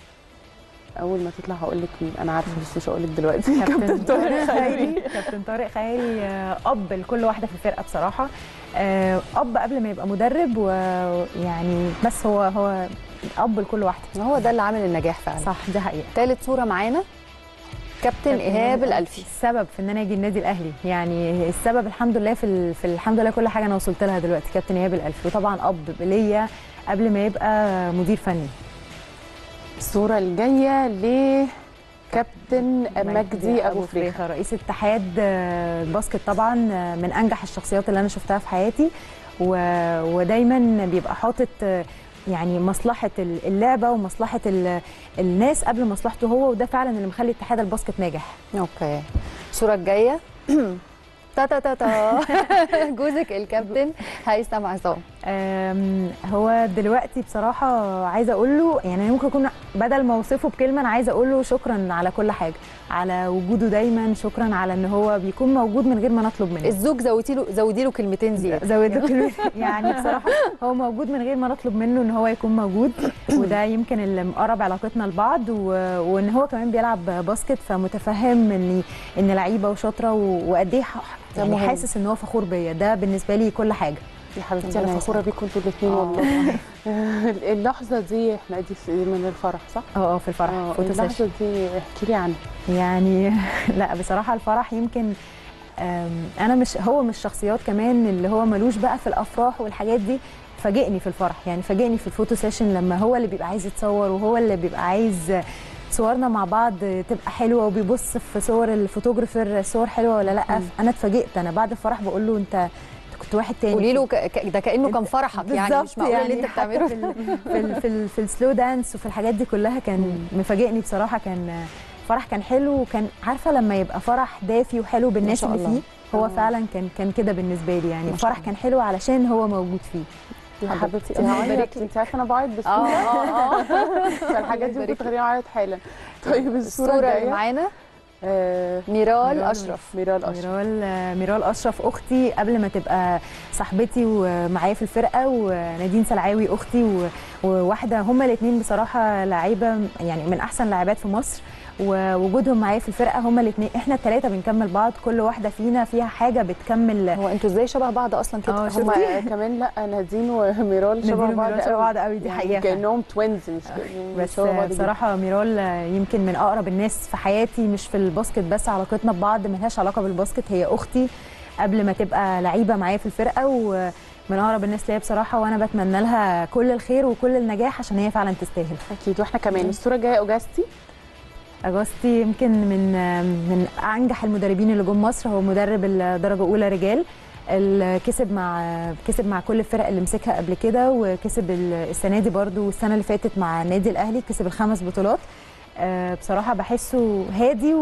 اول ما تطلع هقول لك مين انا عارفه بس مش هقول لك دلوقتي كابتن طارق خيري كابتن طارق خيري آه، اب لكل واحده في الفرقه بصراحه آه، اب قبل ما يبقى مدرب ويعني بس هو هو اب لكل واحده هو ده اللي عامل النجاح فعلا صح دي حقيقه ثالث صوره معانا كابتن ايهاب الالفي السبب في ان انا اجي النادي الاهلي يعني السبب الحمد لله في ال... في الحمد لله كل حاجه انا وصلت لها دلوقتي كابتن ايهاب الالفي وطبعا اب ليا قبل ما يبقى مدير فني الصوره الجايه لكابتن مجدي ابو فريخه رئيس اتحاد آه، الباسكت طبعا آه، من انجح الشخصيات اللي انا شفتها في حياتي و... ودايما بيبقى حاطط آه، يعني مصلحه ال- اللعبه ومصلحه ال... الناس قبل مصلحته هو وده فعلا اللي مخلي اتحاد الباسكت ناجح اوكي الصوره الجايه تا تا تا تا جوزك الكابتن هيثم عصام أم، هو دلوقتي بصراحة عايزة أقول له يعني ممكن أكون بدل ما أوصفه بكلمة أنا عايزة أقول له شكرا على كل حاجة على وجوده دايما شكرا على إن هو بيكون موجود من غير ما نطلب منه الزوج زودي له زودي له كلمتين زياده زود له كلمة يعني بصراحة هو موجود من غير ما نطلب منه إن هو يكون موجود وده يمكن اللي مقرب علاقتنا لبعض و... وإن هو كمان بيلعب باسكت فمتفهم إن إن لعيبة وشاطرة و... وقد إيه ح- ده يعني مهم. حاسس إن هو فخور بيا ده بالنسبة لي كل حاجة يا حبيبتي ربنا انا فخوره يسعدك. بيكم انتوا الاثنين آه. والله اللحظه دي احنا دي في- من الفرح صح؟ اه اه في الفرح اه فوتو سيشن. اللحظه دي احكي لي عنها يعني لا بصراحه الفرح يمكن أم، انا مش هو مش شخصيات كمان اللي هو ملوش بقى في الافراح والحاجات دي فاجئني في الفرح يعني فاجئني في الفوتو سيشن لما هو اللي بيبقى عايز يتصور وهو اللي بيبقى عايز صورنا مع بعض تبقى حلوه وبيبص في صور الفوتوغرافر صور حلوه ولا لا انا اتفاجئت انا بعد الفرح بقول له انت أنت كنت واحد تاني قولي له ك- ك- ده كانه كان فرحك يعني مش بالظبط معقول اللي انت حتى بتعمله في ال في ال في, ال في السلو دانس وفي الحاجات دي كلها كان مفاجئني بصراحه كان فرح كان حلو وكان عارفه لما يبقى فرح دافي وحلو بالناس شاء اللي الله. فيه هو آه. فعلا كان كان كده بالنسبه لي يعني ما شاء الفرح كان حلو علشان هو موجود فيه يا حبيبتي، حبيبتي الله انا يبارك بعيط انت عارفه انا بعيط اه بسهوله اه اه فالحاجات دي يبارك ممكن تخليني اعيط حالا طيب الصوره الصوره اللي الجايه معانا آه، ميرال ميرال اشرف ميرال اشرف ميرال ميرال اشرف اختي قبل ما تبقى صاحبتي ومعايا في الفرقه ونادين سلعاوي اختي و- وواحده هما الاثنين بصراحه لعيبه يعني من احسن لاعبات في مصر ووجودهم معايا في الفرقه هما الاثنين احنا الثلاثه بنكمل بعض كل واحده فينا فيها حاجه بتكمل هو انتوا ازاي شبه بعض اصلا كده اه، هم شفتي؟ هما كمان لا نادين وميرال شبه نادين بعض وميرال شبه بعض قوي، دي يعني حقيقة. كانهم توينز مش مش بس شبه بعض جدا. بصراحه ميرال يمكن من اقرب الناس في حياتي مش في الباسكت بس علاقتنا ببعض ملهاش علاقه بالباسكت هي اختي قبل ما تبقى لعيبه معايا في الفرقه ومن اقرب الناس ليا بصراحه وانا بتمنى لها كل الخير وكل النجاح عشان هي فعلا تستاهل اكيد واحنا كمان الصوره الجايه اوجاستي اجاستي يمكن من من انجح المدربين اللي جم مصر هو مدرب الدرجه الاولى رجال اللي كسب مع كسب مع كل الفرق اللي مسكها قبل كده وكسب ال- السنه دي برضو والسنه اللي فاتت مع النادي الاهلي كسب الخمس بطولات آه، بصراحه بحسه هادي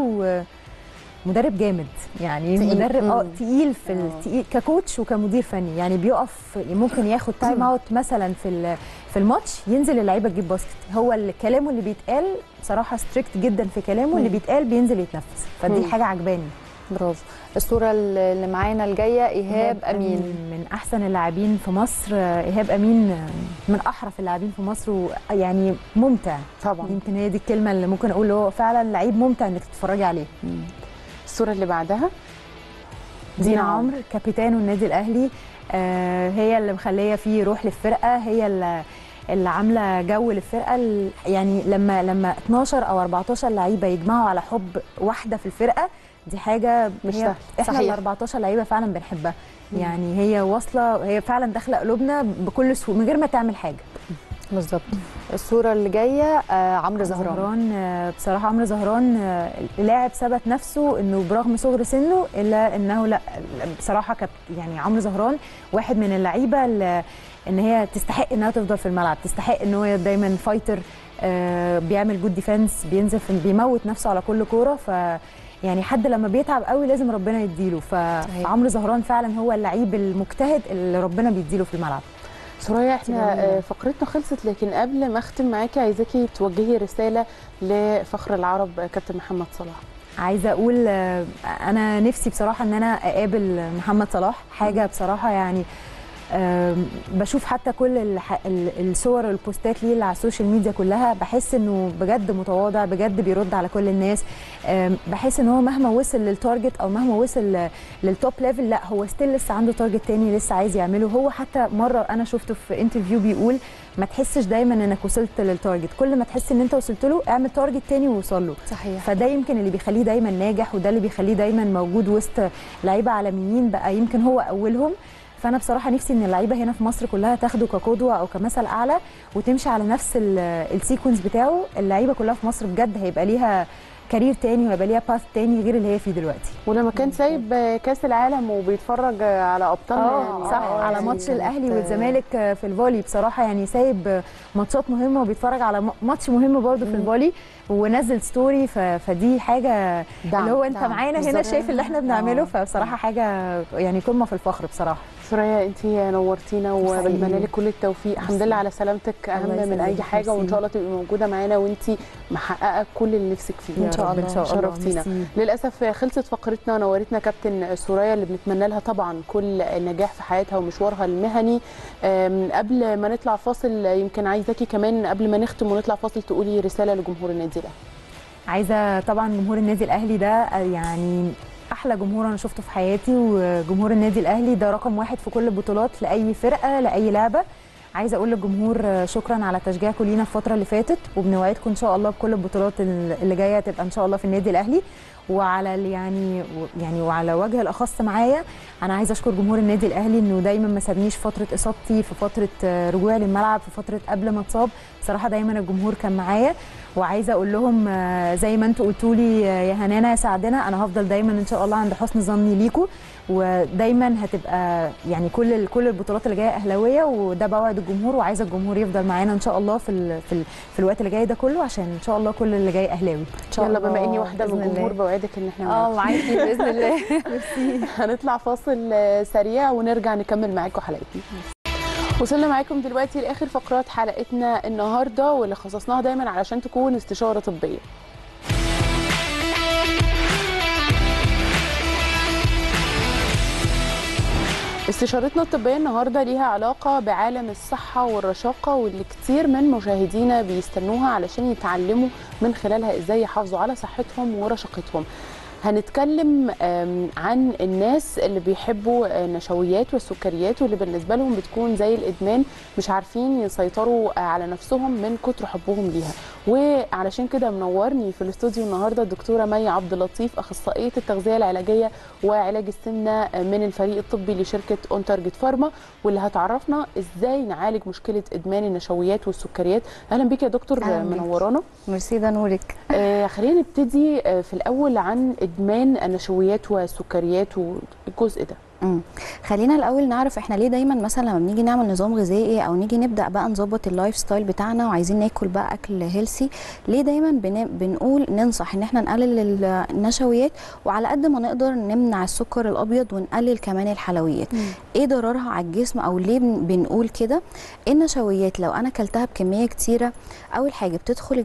ومدرب جامد يعني تقيل. مدرب اه مم. تقيل في آه. التقيل ككوتش وكمدير فني يعني بيقف ممكن ياخد تايم اوت مثلا في ال- في الماتش ينزل اللعيبه تجيب باسكت هو اللي كلامه اللي بيتقال بصراحه ستريكت جدا في كلامه اللي مم. بيتقال بينزل يتنفذ فدي مم. حاجه عجباني برافو الصوره اللي معانا الجايه ايهاب امين من احسن اللاعبين في مصر آه، ايهاب امين آه، من احرف اللاعبين في مصر ويعني ممتع طبعا يمكن هي دي الكلمه اللي ممكن اقول هو فعلا لعيب ممتع انك تتفرجي عليه الصوره اللي بعدها دينا عمرو كابيتان النادي الاهلي آه، هي اللي مخليه فيه روح للفرقه هي اللي اللي عامله جو للفرقه ال- يعني لما لما 12 او 14 لعيبه يجمعوا على حب واحده في الفرقه دي حاجه مش هي سهل. احنا صحيح. ال 14 لعيبه فعلا بنحبها يعني هي واصله هي فعلا داخله قلوبنا بكل سهوله من غير ما تعمل حاجه بالظبط الصوره اللي جايه آه عمرو زهران زهران آه، بصراحه عمرو زهران آه، لاعب ثبت نفسه انه برغم صغر سنه الا انه لا بصراحه كانت يعني عمرو زهران واحد من اللعيبه اللي ان هي تستحق انها تفضل في الملعب تستحق ان هو دايما فايتر آه، بيعمل جود ديفense بينزل في بيموت نفسه على كل كوره ف يعني حد لما بيتعب قوي لازم ربنا يديله ف- فعمرو زهران فعلا هو اللعيب المجتهد اللي ربنا بيديله في الملعب سوريا احنا جميلة. آه، فقرتنا خلصت لكن قبل ما اختم معاكي عايزاكي توجهي رساله لفخر العرب آه، كابتن محمد صلاح عايزه اقول آه، انا نفسي بصراحه ان انا اقابل محمد صلاح حاجه بصراحه يعني آم، بشوف حتى كل الح- ال- الصور والبوستات ليه اللي على السوشيال ميديا كلها بحس انه بجد متواضع بجد بيرد على كل الناس آم، بحس ان هو مهما وصل للتارجت او مهما وصل ل- للتوب ليفل لا هو ستيل لسه عنده تارجت تاني لسه عايز يعمله هو حتى مره انا شفته في انترفيو بيقول ما تحسش دايما انك وصلت للتارجت كل ما تحس ان انت وصلت له اعمل تارجت تاني ووصل له صحيح فده يمكن اللي بيخليه دايما ناجح وده اللي بيخليه دايما موجود وسط لعيبه عالميين بقى يمكن هو اولهم فانا بصراحه نفسي ان اللعيبه هنا في مصر كلها تاخده كقدوه او كمثل اعلى وتمشي على نفس ال- السيكونس بتاعه اللعيبه كلها في مصر بجد هيبقى ليها كارير تاني وهيبقى ليها باث تاني غير اللي هي فيه دلوقتي ولما كان سايب آه، كاس العالم وبيتفرج آه، على ابطالنا يعني صح آه، على يعني ماتش كانت- الاهلي والزمالك في الفولي بصراحه يعني سايب ماتشات مهمه وبيتفرج على ماتش مهم برضه في الفولي ونزل ستوري ف- فدي حاجه دعم، اللي هو انت دعم. معانا هنا بالظبط. شايف اللي احنا بنعمله آه. فبصراحه حاجه يعني قمه في الفخر بصراحه سوريا انت نورتينا وبتمنى لك كل التوفيق الحمد لله على سلامتك اهم الله من اي يسلمك. حاجه وان ميرسي. شاء الله تبقي موجوده معانا وانت محققه كل اللي نفسك فيه ان شاء الله ان شاء الله شرفتينا ميرسي. للاسف خلصت فقرتنا نورتنا كابتن سوريا اللي بنتمنى لها طبعا كل النجاح في حياتها ومشوارها المهني أم، قبل ما نطلع فاصل يمكن عايزاكي كمان قبل ما نختم ونطلع فاصل تقولي رساله لجمهور النادي الاهلي عايزه طبعا جمهور النادي الاهلي ده يعني احلى جمهور انا شفته في حياتي وجمهور النادي الاهلي ده رقم واحد في كل البطولات لاي فرقه لاي لعبه عايزه اقول للجمهور شكرا على تشجيعكم لينا الفتره اللي فاتت وبنوعدكم ان شاء الله بكل البطولات اللي جايه تبقى ان شاء الله في النادي الاهلي وعلى ال- يعني يعني وعلى وجه الاخص معايا انا عايزه اشكر جمهور النادي الاهلي انه دايما ما سابنيش في فتره اصابتي في فتره آه، رجوعي للملعب في فتره قبل ما اتصاب بصراحه دايما الجمهور كان معايا وعايزه اقول لهم آه، زي ما انتوا قلتوا لي آه، يا هنانا يا سعدنا انا هفضل دايما ان شاء الله عند حسن ظني ليكم ودايما هتبقى يعني كل ال- كل البطولات اللي جايه اهلاويه وده بوعد الجمهور وعايزه الجمهور يفضل معانا ان شاء الله في ال في, ال في الوقت اللي جاي ده كله عشان ان شاء الله كل اللي جاي اهلاوي ان شاء يلا الله بما اني واحده من بإذن الجمهور الله. بوعدك ان احنا اه معاكم. معاكي باذن الله هنطلع فاصل آه، سريع ونرجع نكمل معاكم حلقتنا وصلنا معاكم دلوقتي لاخر فقرات حلقتنا النهارده واللي خصصناها دايما علشان تكون استشاره طبيه استشارتنا الطبية النهاردة ليها علاقة بعالم الصحة والرشاقة واللي كتير من مشاهدينا بيستنوها علشان يتعلموا من خلالها ازاي يحافظوا على صحتهم ورشاقتهم هنتكلم آم، عن الناس اللي بيحبوا النشويات والسكريات واللي بالنسبة لهم بتكون زي الإدمان مش عارفين يسيطروا على نفسهم من كتر حبهم ليها وعلشان كده منورني في الاستوديو النهارده الدكتوره مي عبد اللطيف اخصائيه التغذيه العلاجيه وعلاج السمنه من الفريق الطبي لشركه اون تارجت فارما واللي هتعرفنا ازاي نعالج مشكله ادمان النشويات والسكريات اهلا بيك يا دكتور أهلاً بيك. منورانا ميرسي ده نورك آه خلينا نبتدي آه في الاول عن ادمان النشويات والسكريات والجزء ده مم. خلينا الاول نعرف احنا ليه دايما مثلا لما بنيجي نعمل نظام غذائي او نيجي نبدا بقى نظبط اللايف ستايل بتاعنا وعايزين ناكل بقى اكل هيلسي ليه دايما بن... بنقول ننصح ان احنا نقلل ال- النشويات وعلى قد ما نقدر نمنع السكر الابيض ونقلل كمان الحلويات ايه ضررها على الجسم او ليه بن- بنقول كده النشويات لو انا اكلتها بكميه كتيره اول حاجه بتدخل الجسم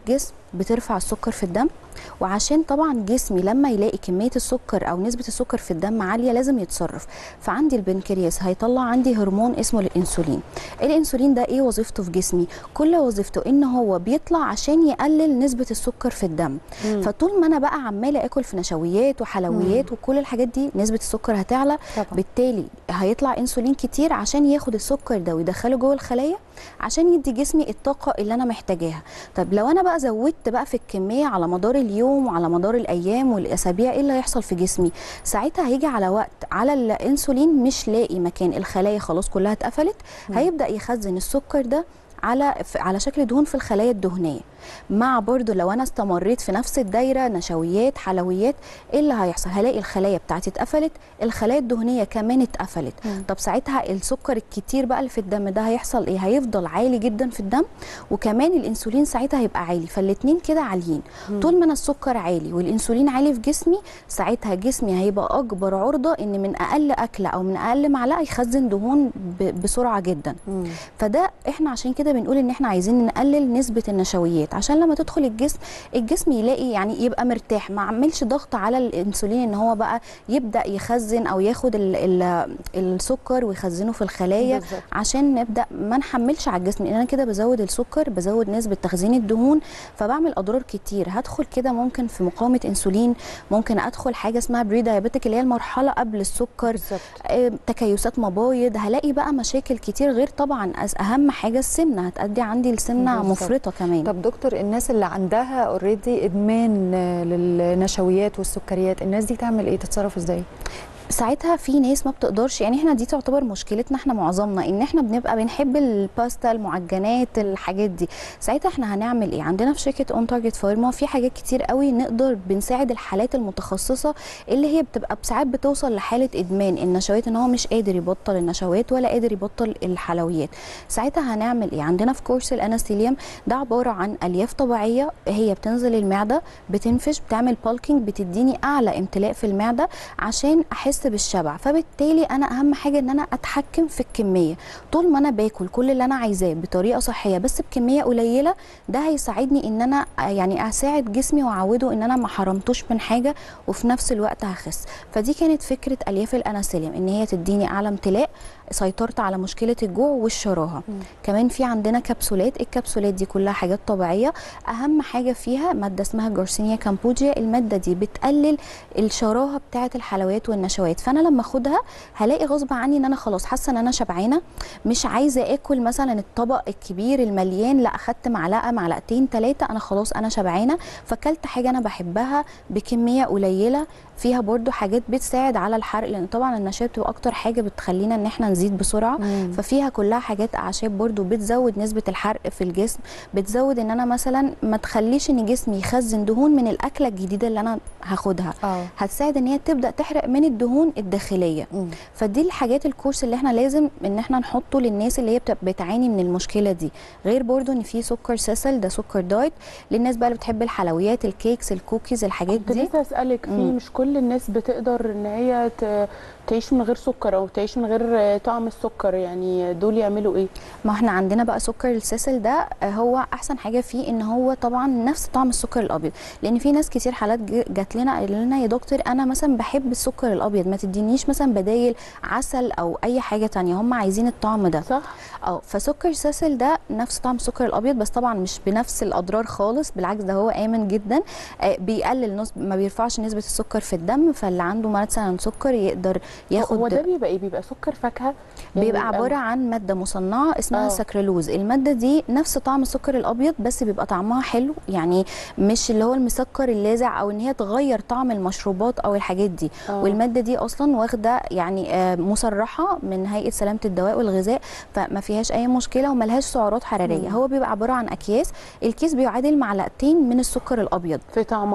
بترفع السكر في الدم وعشان طبعا جسمي لما يلاقي كميه السكر او نسبه السكر في الدم عاليه لازم يتصرف فعندي البنكرياس هيطلع عندي هرمون اسمه الانسولين الانسولين ده ايه وظيفته في جسمي كل وظيفته ان هو بيطلع عشان يقلل نسبه السكر في الدم مم. فطول ما انا بقى عماله اكل في نشويات وحلويات وكل الحاجات دي نسبه السكر هتعلى طبعا بالتالي هيطلع انسولين كتير عشان ياخد السكر ده ويدخله جوه الخلايا عشان يدي جسمي الطاقه اللي انا محتاجاها طب لو انا بقى زودت بقى في الكميه على مدار اليوم وعلى مدار الايام والاسابيع ايه اللي هيحصل في جسمي ساعتها هيجي على وقت على الانسولين مش لاقي مكان الخلايا خلاص كلها اتقفلت هيبدا يخزن السكر ده على ف- على شكل دهون في الخلايا الدهنيه مع برضو لو انا استمريت في نفس الدايره نشويات حلويات ايه اللي هيحصل هلاقي الخلايا بتاعتي اتقفلت الخلايا الدهنيه كمان اتقفلت مم. طب ساعتها السكر الكتير بقى اللي في الدم ده هيحصل ايه هيفضل عالي جدا في الدم وكمان الانسولين ساعتها هيبقى عالي فالاتنين كده عاليين طول ما انا السكر عالي والانسولين عالي في جسمي ساعتها جسمي هيبقى اكبر عرضه ان من اقل اكله او من اقل معلقه يخزن دهون ب- بسرعه جدا مم. فده احنا عشان كده بنقول ان احنا عايزين نقلل نسبه النشويات عشان لما تدخل الجسم الجسم يلاقي يعني يبقى مرتاح ما عملش ضغط على الانسولين ان هو بقى يبدا يخزن او ياخد ال ال السكر ويخزنه في الخلايا بالظبط. عشان نبدا ما نحملش على الجسم لان انا كده بزود السكر بزود نسبه تخزين الدهون فبعمل اضرار كتير هدخل كده ممكن في مقاومه انسولين ممكن ادخل حاجه اسمها بري دايابيتك اللي هي المرحله قبل السكر بالظبط آه، تكيسات مبايض هلاقي بقى مشاكل كتير غير طبعا أس- اهم حاجه السمنه هتأدي عندي لسمنه بالظبط. مفرطه كمان طب دكتور الناس اللي عندها اوريدي ادمان آه، للنشويات والسكريات الناس دي تعمل ايه تتصرف ازاي ساعتها في ناس ما بتقدرش يعني احنا دي تعتبر مشكلتنا احنا معظمنا ان احنا بنبقى بنحب الباستا المعجنات الحاجات دي ساعتها احنا هنعمل ايه عندنا في شركه اون تارجت فارما في حاجات كتير قوي نقدر بنساعد الحالات المتخصصه اللي هي بتبقى ساعات بتوصل لحاله ادمان النشويات ان هو مش قادر يبطل النشويات ولا قادر يبطل الحلويات ساعتها هنعمل ايه عندنا في كورس الانستيليوم ده عباره عن الياف طبيعيه هي بتنزل المعده بتنفش بتعمل بالكينج بتديني اعلى امتلاء في المعده عشان احس بالشبع فبالتالي انا اهم حاجه ان انا اتحكم في الكميه طول ما انا باكل كل اللي انا عايزاه بطريقه صحيه بس بكميه قليله ده هيساعدني ان انا يعني اساعد جسمي واعوده ان انا ما حرمتوش من حاجه وفي نفس الوقت هخس فدي كانت فكره الياف الاناسيليوم ان هي تديني اعلى امتلاء سيطرت على مشكله الجوع والشراهه مم. كمان في عندنا كبسولات الكبسولات دي كلها حاجات طبيعيه اهم حاجه فيها ماده اسمها جارسينيا كامبوجيا الماده دي بتقلل الشراهه بتاعه الحلويات والنشويات فانا لما اخدها هلاقي غصب عني ان انا خلاص حاسه ان انا شبعانه مش عايزه اكل مثلا الطبق الكبير المليان لا اخدت معلقه معلقتين ثلاثه انا خلاص انا شبعانه فاكلت حاجه انا بحبها بكميه قليله فيها برضو حاجات بتساعد على الحرق لان طبعا النشويات بتبقى اكتر حاجه بتخلينا ان احنا نزيد بسرعه مم. ففيها كلها حاجات اعشاب برضو بتزود نسبه الحرق في الجسم بتزود ان انا مثلا ما تخليش ان جسمي يخزن دهون من الاكله الجديده اللي انا هاخدها اه هتساعد ان هي تبدا تحرق من الدهون الداخليه مم. فدي الحاجات الكورس اللي احنا لازم ان احنا نحطه للناس اللي هي بت- بتعاني من المشكله دي غير برضو ان في سكر سيسل ده سكر دايت للناس بقى اللي بتحب الحلويات الكيكس الكوكيز الحاجات كنت دي لسه اسالك في مم. مش كل الناس بتقدر ان هي ت- تعيش من غير سكر او تعيش من غير طعم السكر يعني دول يعملوا ايه ما احنا عندنا بقى سكر السيسل ده آه، هو احسن حاجه فيه ان هو طبعا نفس طعم السكر الابيض لان في ناس كتير حالات ج- جات لنا قال لنا يا دكتور انا مثلا بحب السكر الابيض ما تدينيش مثلا بدايل عسل او اي حاجه تانية هم عايزين الطعم ده صح اه فسكر سيسل ده نفس طعم السكر الابيض بس طبعا مش بنفس الاضرار خالص بالعكس ده هو امن جدا آه، بيقلل نص ما بيرفعش نسبه السكر في الدم فاللي عنده مثلا سكر يقدر ياخد هو ده بيبقى ايه بيبقى سكر فاكهه يعني بيبقى عباره عن ماده مصنعه اسمها آه. سكرلوز الماده دي نفس طعم السكر الابيض بس بيبقى طعمها حلو يعني مش اللي هو المسكر اللاذع او ان هي تغير طعم المشروبات او الحاجات دي آه. والماده دي اصلا واخده يعني آه، مصرحه من هيئه سلامه الدواء والغذاء فما فيهاش اي مشكله وملهاش سعرات حراريه مم. هو بيبقى عباره عن اكياس الكيس بيعادل معلقتين من السكر الابيض في طعمها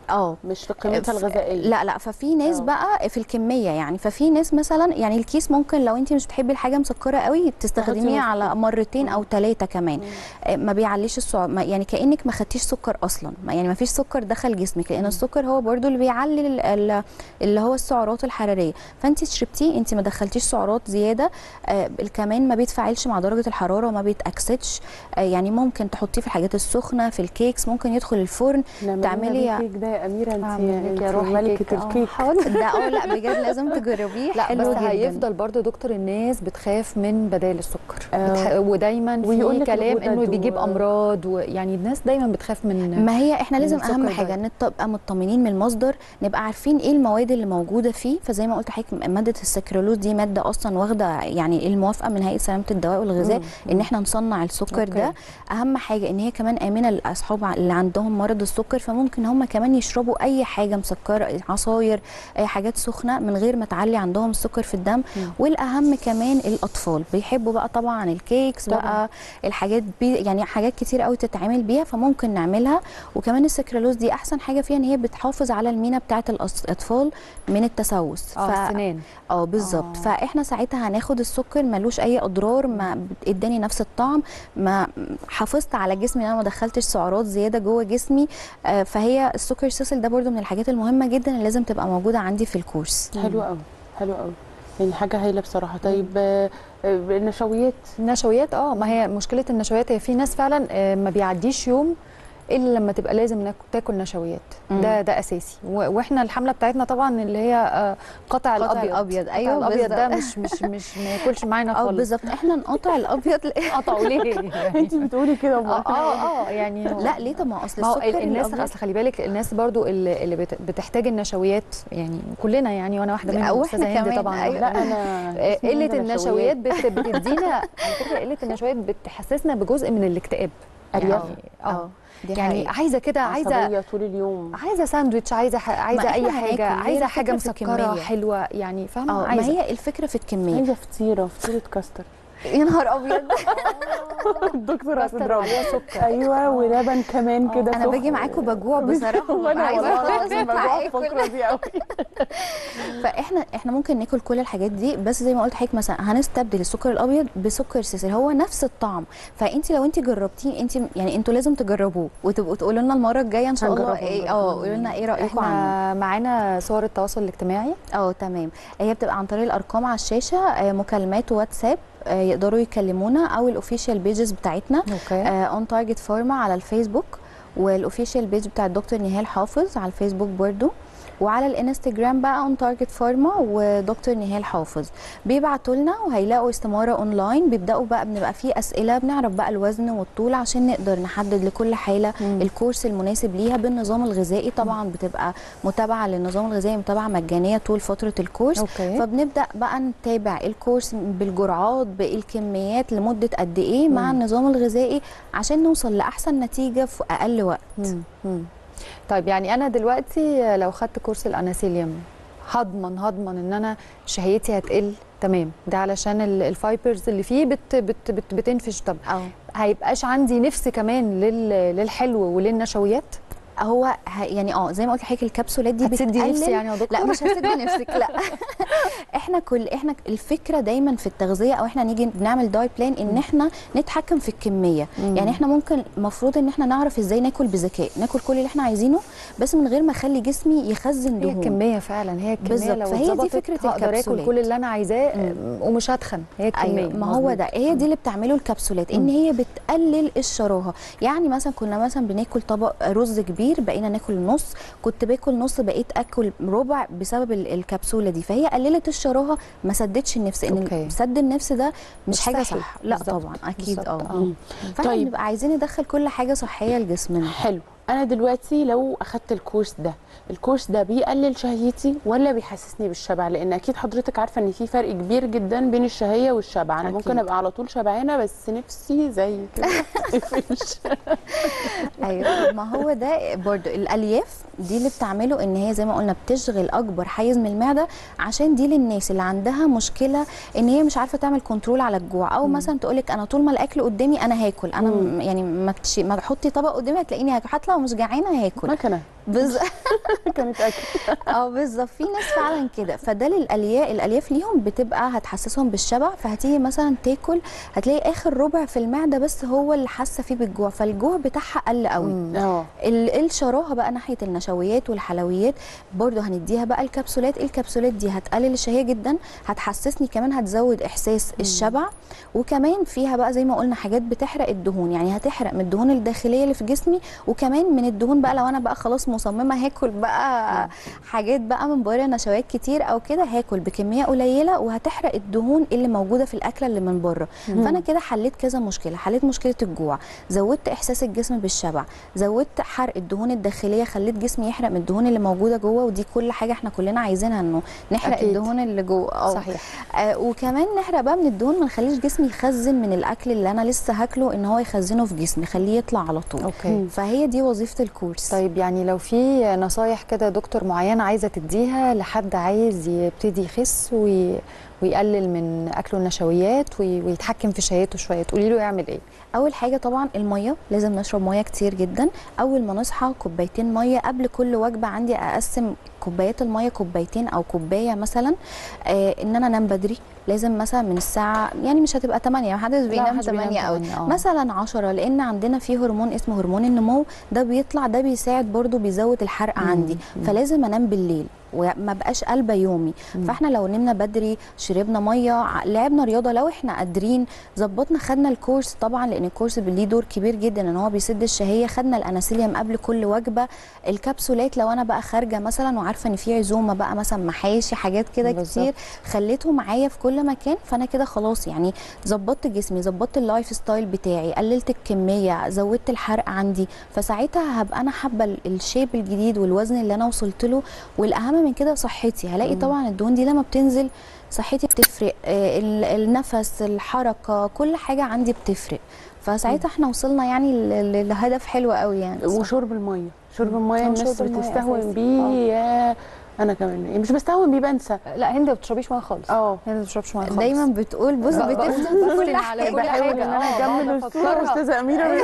اه مش في قيمتها ف- الغذائيه لا لا ففي ناس آه. بقى في الكميه يعني ففي ناس مثلا يعني الكيس ممكن لو انت مش بتحبي الحاجه مسكره قوي تستخدميه نص على مرتين او ثلاثه كمان آه، ما بيعليش السعر ما- يعني كانك ما خدتيش سكر اصلا ما- يعني ما فيش سكر دخل جسمك لان السكر هو برضو اللي بيعلي ال- ال- اللي هو السعرات الحراريه فانت شربتيه انت ما دخلتيش سعرات زياده آه، كمان ما بيتفاعلش مع درجه الحراره وما بيتاكسدش آه، يعني ممكن تحطيه في الحاجات السخنه في الكيكس ممكن يدخل الفرن نعمل تعملي لنا يا- بيه كيك ده يا اميره انت أعمل لك يا انت روحي ملكه كيك. آه، الكيك حاضر. ده اه لا بجد لازم تجربيه لا حلو بس جدا هيفضل برضو دكتور الناس بتخاف من بدائل السكر آه. بتح... ودايما ويقول في لك كلام الغدد انه و- بيجيب امراض ويعني الناس دايما بتخاف من ما هي احنا من لازم السكر اهم ده. حاجه ان نبقى مطمنين من المصدر نبقى عارفين ايه المواد اللي موجوده فيه فزي ما قلت لحضرتك ماده السكرولوز دي ماده اصلا واخده يعني الموافقه من هيئه سلامه الدواء والغذاء مم. ان احنا نصنع السكر أوكي. ده اهم حاجه ان هي كمان امنه للاصحاب اللي عندهم مرض السكر فممكن هم كمان يشربوا اي حاجه مسكره عصاير اي حاجات سخنه من غير ما تعلي عندهم السكر في الدم مم. والاهم كمان الاطفال بيحبوا بقى طبعا الكيكس طبعاً. بقى الحاجات بي يعني حاجات كتير قوي تتعمل بيها فممكن نعملها وكمان السكرالوز دي احسن حاجه فيها ان هي بتحافظ على المينا بتاعه الاطفال من التسوس اه السنان اه بالظبط آه. فاحنا ساعتها هناخد السكر ملوش اي اضرار ما اداني نفس الطعم ما حافظت على جسمي ان انا ما دخلتش سعرات زياده جوه جسمي آه، فهي السكر سيسل ده برضو من الحاجات المهمه جدا اللي لازم تبقى موجوده عندي في الكورس حلو قوي حلو قوي يعني حاجه هايله بصراحه طيب آه، آه، النشويات النشويات اه ما هي مشكله النشويات هي في ناس فعلا آه، ما بيعديش يوم الا لما تبقى لازم ناك- تاكل نشويات مم. ده ده اساسي و- واحنا الحمله بتاعتنا طبعا اللي هي آه، قطع قطع الابيض الأبيض، قطع أيوة الابيض ده بالظبط. مش مش مش ما ياكلش معانا اه خالص بالظبط احنا نقطع الابيض قطعوا ليه انت بتقولي كده اه أمال. اه اه يعني هو- لا ليه طب ما هو اصل ما هو السكر الناس الأبيض- اصل خلي بالك الناس برضو اللي, اللي بت- بتحتاج النشويات يعني كلنا يعني وانا واحده منهم وإحنا استاذه هند كمان، طبعا أيوة. لا انا آه، اسمي قله هند النشويات بت- بتدينا على فكره قله النشويات بتحسسنا بجزء من الاكتئاب أرياف. يعني اه دي يعني حقيقة. عايزه كده عايزه عصبيه طول اليوم عايزه ساندويتش عايزه ح... عايزه إحنا اي حاجه هناكل، هي عايزه حاجه الفكرة في مسكره الكمية. حلوه يعني فاهمه اه ما عايزه هي الفكره في الكميه عايزه فطيره فطيره كاستر يا نهار ابيض الدكتور كاستر هتضرب عليها سكر ايوه ولبن كمان آه. كده انا سخن. باجي معاكم بجوع بصراحه وانا عايزه والله اخلص العظيم بجوع اكل الفقره دي قوي فاحنا احنا ممكن ناكل كل الحاجات دي بس زي ما قلت حضرتك مثلا هنستبدل السكر الابيض بسكر سيسل هو نفس الطعم فانت لو انت جربتيه انت يعني انتوا لازم تجربوه وتبقوا تقولوا لنا المره الجايه ان شاء الله هنجربه ايه اه قولوا لنا ايه رايكم عنه احنا معانا صور التواصل الاجتماعي اه تمام هي بتبقى عن طريق الارقام على الشاشه آه، مكالمات واتساب آه، يقدروا يكلمونا او الاوفيشال بيجز بتاعتنا اوكي اون تارجت فارما على الفيسبوك والاوفيشال بيج بتاع الدكتور نهال حافظ على الفيسبوك برضو وعلى الانستجرام بقى اون تارجت فارما ودكتور نهال حافظ بيبعتوا لنا وهيلاقوا استماره اونلاين بيبداوا بقى بنبقى فيه اسئله بنعرف بقى الوزن والطول عشان نقدر نحدد لكل حاله مم. الكورس المناسب ليها بالنظام الغذائي طبعا بتبقى متابعه للنظام الغذائي متابعه مجانيه طول فتره الكورس اوكي فبنبدا بقى نتابع الكورس بالجرعات بالكميات لمده قد ايه مع مم. النظام الغذائي عشان نوصل لاحسن نتيجه في اقل وقت مم. مم. طيب يعني انا دلوقتي لو خدت كورس الاناسيليوم هضمن هضمن ان انا شهيتي هتقل تمام ده علشان ال- الفايبرز اللي فيه بت بت بت بتنفش طب اه هيبقاش عندي نفس كمان لل للحلو وللنشويات هو ه- يعني اه زي ما قلت لحضرتك الكبسولات دي هتسدي بتقلل نفسي يعني يا دكتور لا مش هسد نفسك لا احنا كل احنا الفكره دايما في التغذيه او احنا نيجي بنعمل دايت بلان ان احنا نتحكم في الكميه مم. يعني احنا ممكن المفروض ان احنا نعرف ازاي ناكل بذكاء ناكل كل اللي احنا عايزينه بس من غير ما اخلي جسمي يخزن هي دهون الكميه فعلا هي الكميه بالظبط، لو فهي دي اتظبطت فكرة هقدر اكل الكبسولات. كل اللي انا عايزاه ومش هتخن هي الكميه ايوه ما هو مظبوط. ده هي دي اللي بتعمله الكبسولات ان مم. هي بتقلل الشراهه يعني مثلا كنا مثلا بناكل طبق رز كبير بقينا ناكل نص كنت باكل نص بقيت اكل ربع بسبب ال- الكبسوله دي فهي قللت الشراهه ما سدتش النفس ان أوكي. سد النفس ده مش, مش حاجه صحي. صح لا بالظبط. طبعا اكيد بالظبط. اه آه. فاحنا طيب. بنبقى عايزين ندخل كل حاجه صحيه لجسمنا حلو انا دلوقتي لو اخدت الكورس ده الكورس ده بيقلل شهيتي ولا بيحسسني بالشبع لان اكيد حضرتك عارفه ان في فرق كبير جدا بين الشهيه والشبع انا أكيد. ممكن ابقى على طول شبعانه بس نفسي زي كده متقفلش. ايوه ما هو ده برضو الالياف دي اللي بتعمله ان هي زي ما قلنا بتشغل اكبر حيز من المعده عشان دي للناس اللي عندها مشكله ان هي مش عارفه تعمل كنترول على الجوع او مثلا تقولك انا طول ما الاكل قدامي انا هاكل انا م- يعني ما تشي ما تحطي طبق قدامي هتلاقيني هاكل حتى لو مش جعانه هاكل مكنه بز... كانت اكل اه بالظبط في ناس فعلا كده فده للالياف الالياف ليهم بتبقى هتحسسهم بالشبع فهتيجي مثلا تاكل هتلاقي اخر ربع في المعده بس هو اللي حاسه فيه بالجوع فالجوع بتاعها قل قوي اه ال- الشراهه بقى ناحيه النشويات والحلويات برضو هنديها بقى الكبسولات الكبسولات دي هتقلل الشهيه جدا هتحسسني كمان هتزود احساس الشبع وكمان فيها بقى زي ما قلنا حاجات بتحرق الدهون يعني هتحرق من الدهون الداخليه اللي في جسمي وكمان من الدهون بقى لو انا بقى خلاص مصممه هاكل بقى حاجات بقى من بره نشويات كتير او كده هاكل بكميه قليله وهتحرق الدهون اللي موجوده في الاكله اللي من بره فانا كده حليت كذا مشكله حليت مشكله الجوع زودت احساس الجسم بالشبع زودت حرق الدهون الداخليه خليت جسمي يحرق من الدهون اللي موجوده جوه ودي كل حاجه احنا كلنا عايزينها انه نحرق أكيد. الدهون اللي جوه آه. صحيح آه وكمان نحرق بقى من الدهون ما نخليش جسمي يخزن من الاكل اللي انا لسه هاكله ان هو يخزنه في جسمي خليه يطلع على طول اوكي فهي دي وظيفه الكورس طيب يعني لو في نصايح كده دكتور معينه عايزه تديها لحد عايز يبتدي يخس وي... ويقلل من اكله النشويات وي... ويتحكم في شهيته شويه تقولي له يعمل ايه اول حاجه طبعا الميه لازم نشرب ميه كتير جدا اول ما نصحى كوبايتين ميه قبل كل وجبه عندي اقسم كوبايات الميه كوبايتين او كوبايه مثلا آه ان انا انام بدري لازم مثلا من الساعه يعني مش هتبقى 8 محدش بينام محدش بينام 8 قوي 8 آه. مثلا 10 لان عندنا في هرمون اسمه هرمون النمو ده بيطلع ده بيساعد برضو بيزود الحرق عندي فلازم انام بالليل وما بقاش قلبه يومي فاحنا لو نمنا بدري شربنا ميه ع- لعبنا رياضه لو احنا قادرين ظبطنا خدنا الكورس طبعا لان الكورس ليه دور كبير جدا ان هو بيسد الشهيه خدنا الاناسيليوم قبل كل وجبه الكبسولات لو انا بقى خارجه مثلا وعارفه ان في عزومه بقى مثلا محاشي حاجات كده بالظبط. كتير خليته معايا في كل مكان فانا كده خلاص يعني ظبطت جسمي ظبطت اللايف ستايل بتاعي قللت الكميه زودت الحرق عندي فساعتها هبقى انا حابه ال- الشيب الجديد والوزن اللي انا وصلت له والاهم من كده صحتي هلاقي طبعا الدهون دي لما بتنزل صحتي بتفرق آه، ال- النفس الحركه كل حاجه عندي بتفرق فساعتها احنا وصلنا يعني ل- ل- لهدف حلو قوي يعني وشرب الميه شرب الميه آه، الناس شرب المية بتستهون أساسي. بيه يا انا كمان يعني مش بستهون بيه بنسى لا هند ما بتشربيش ميه خالص اه هند ما بتشربش ميه خالص دايما بتقول بص بقى- بتفتن بقى- كل على حاجه كل بحاول حاجة. ان انا آه، اجمل بقعد الصوره أفكرها. استاذه اميره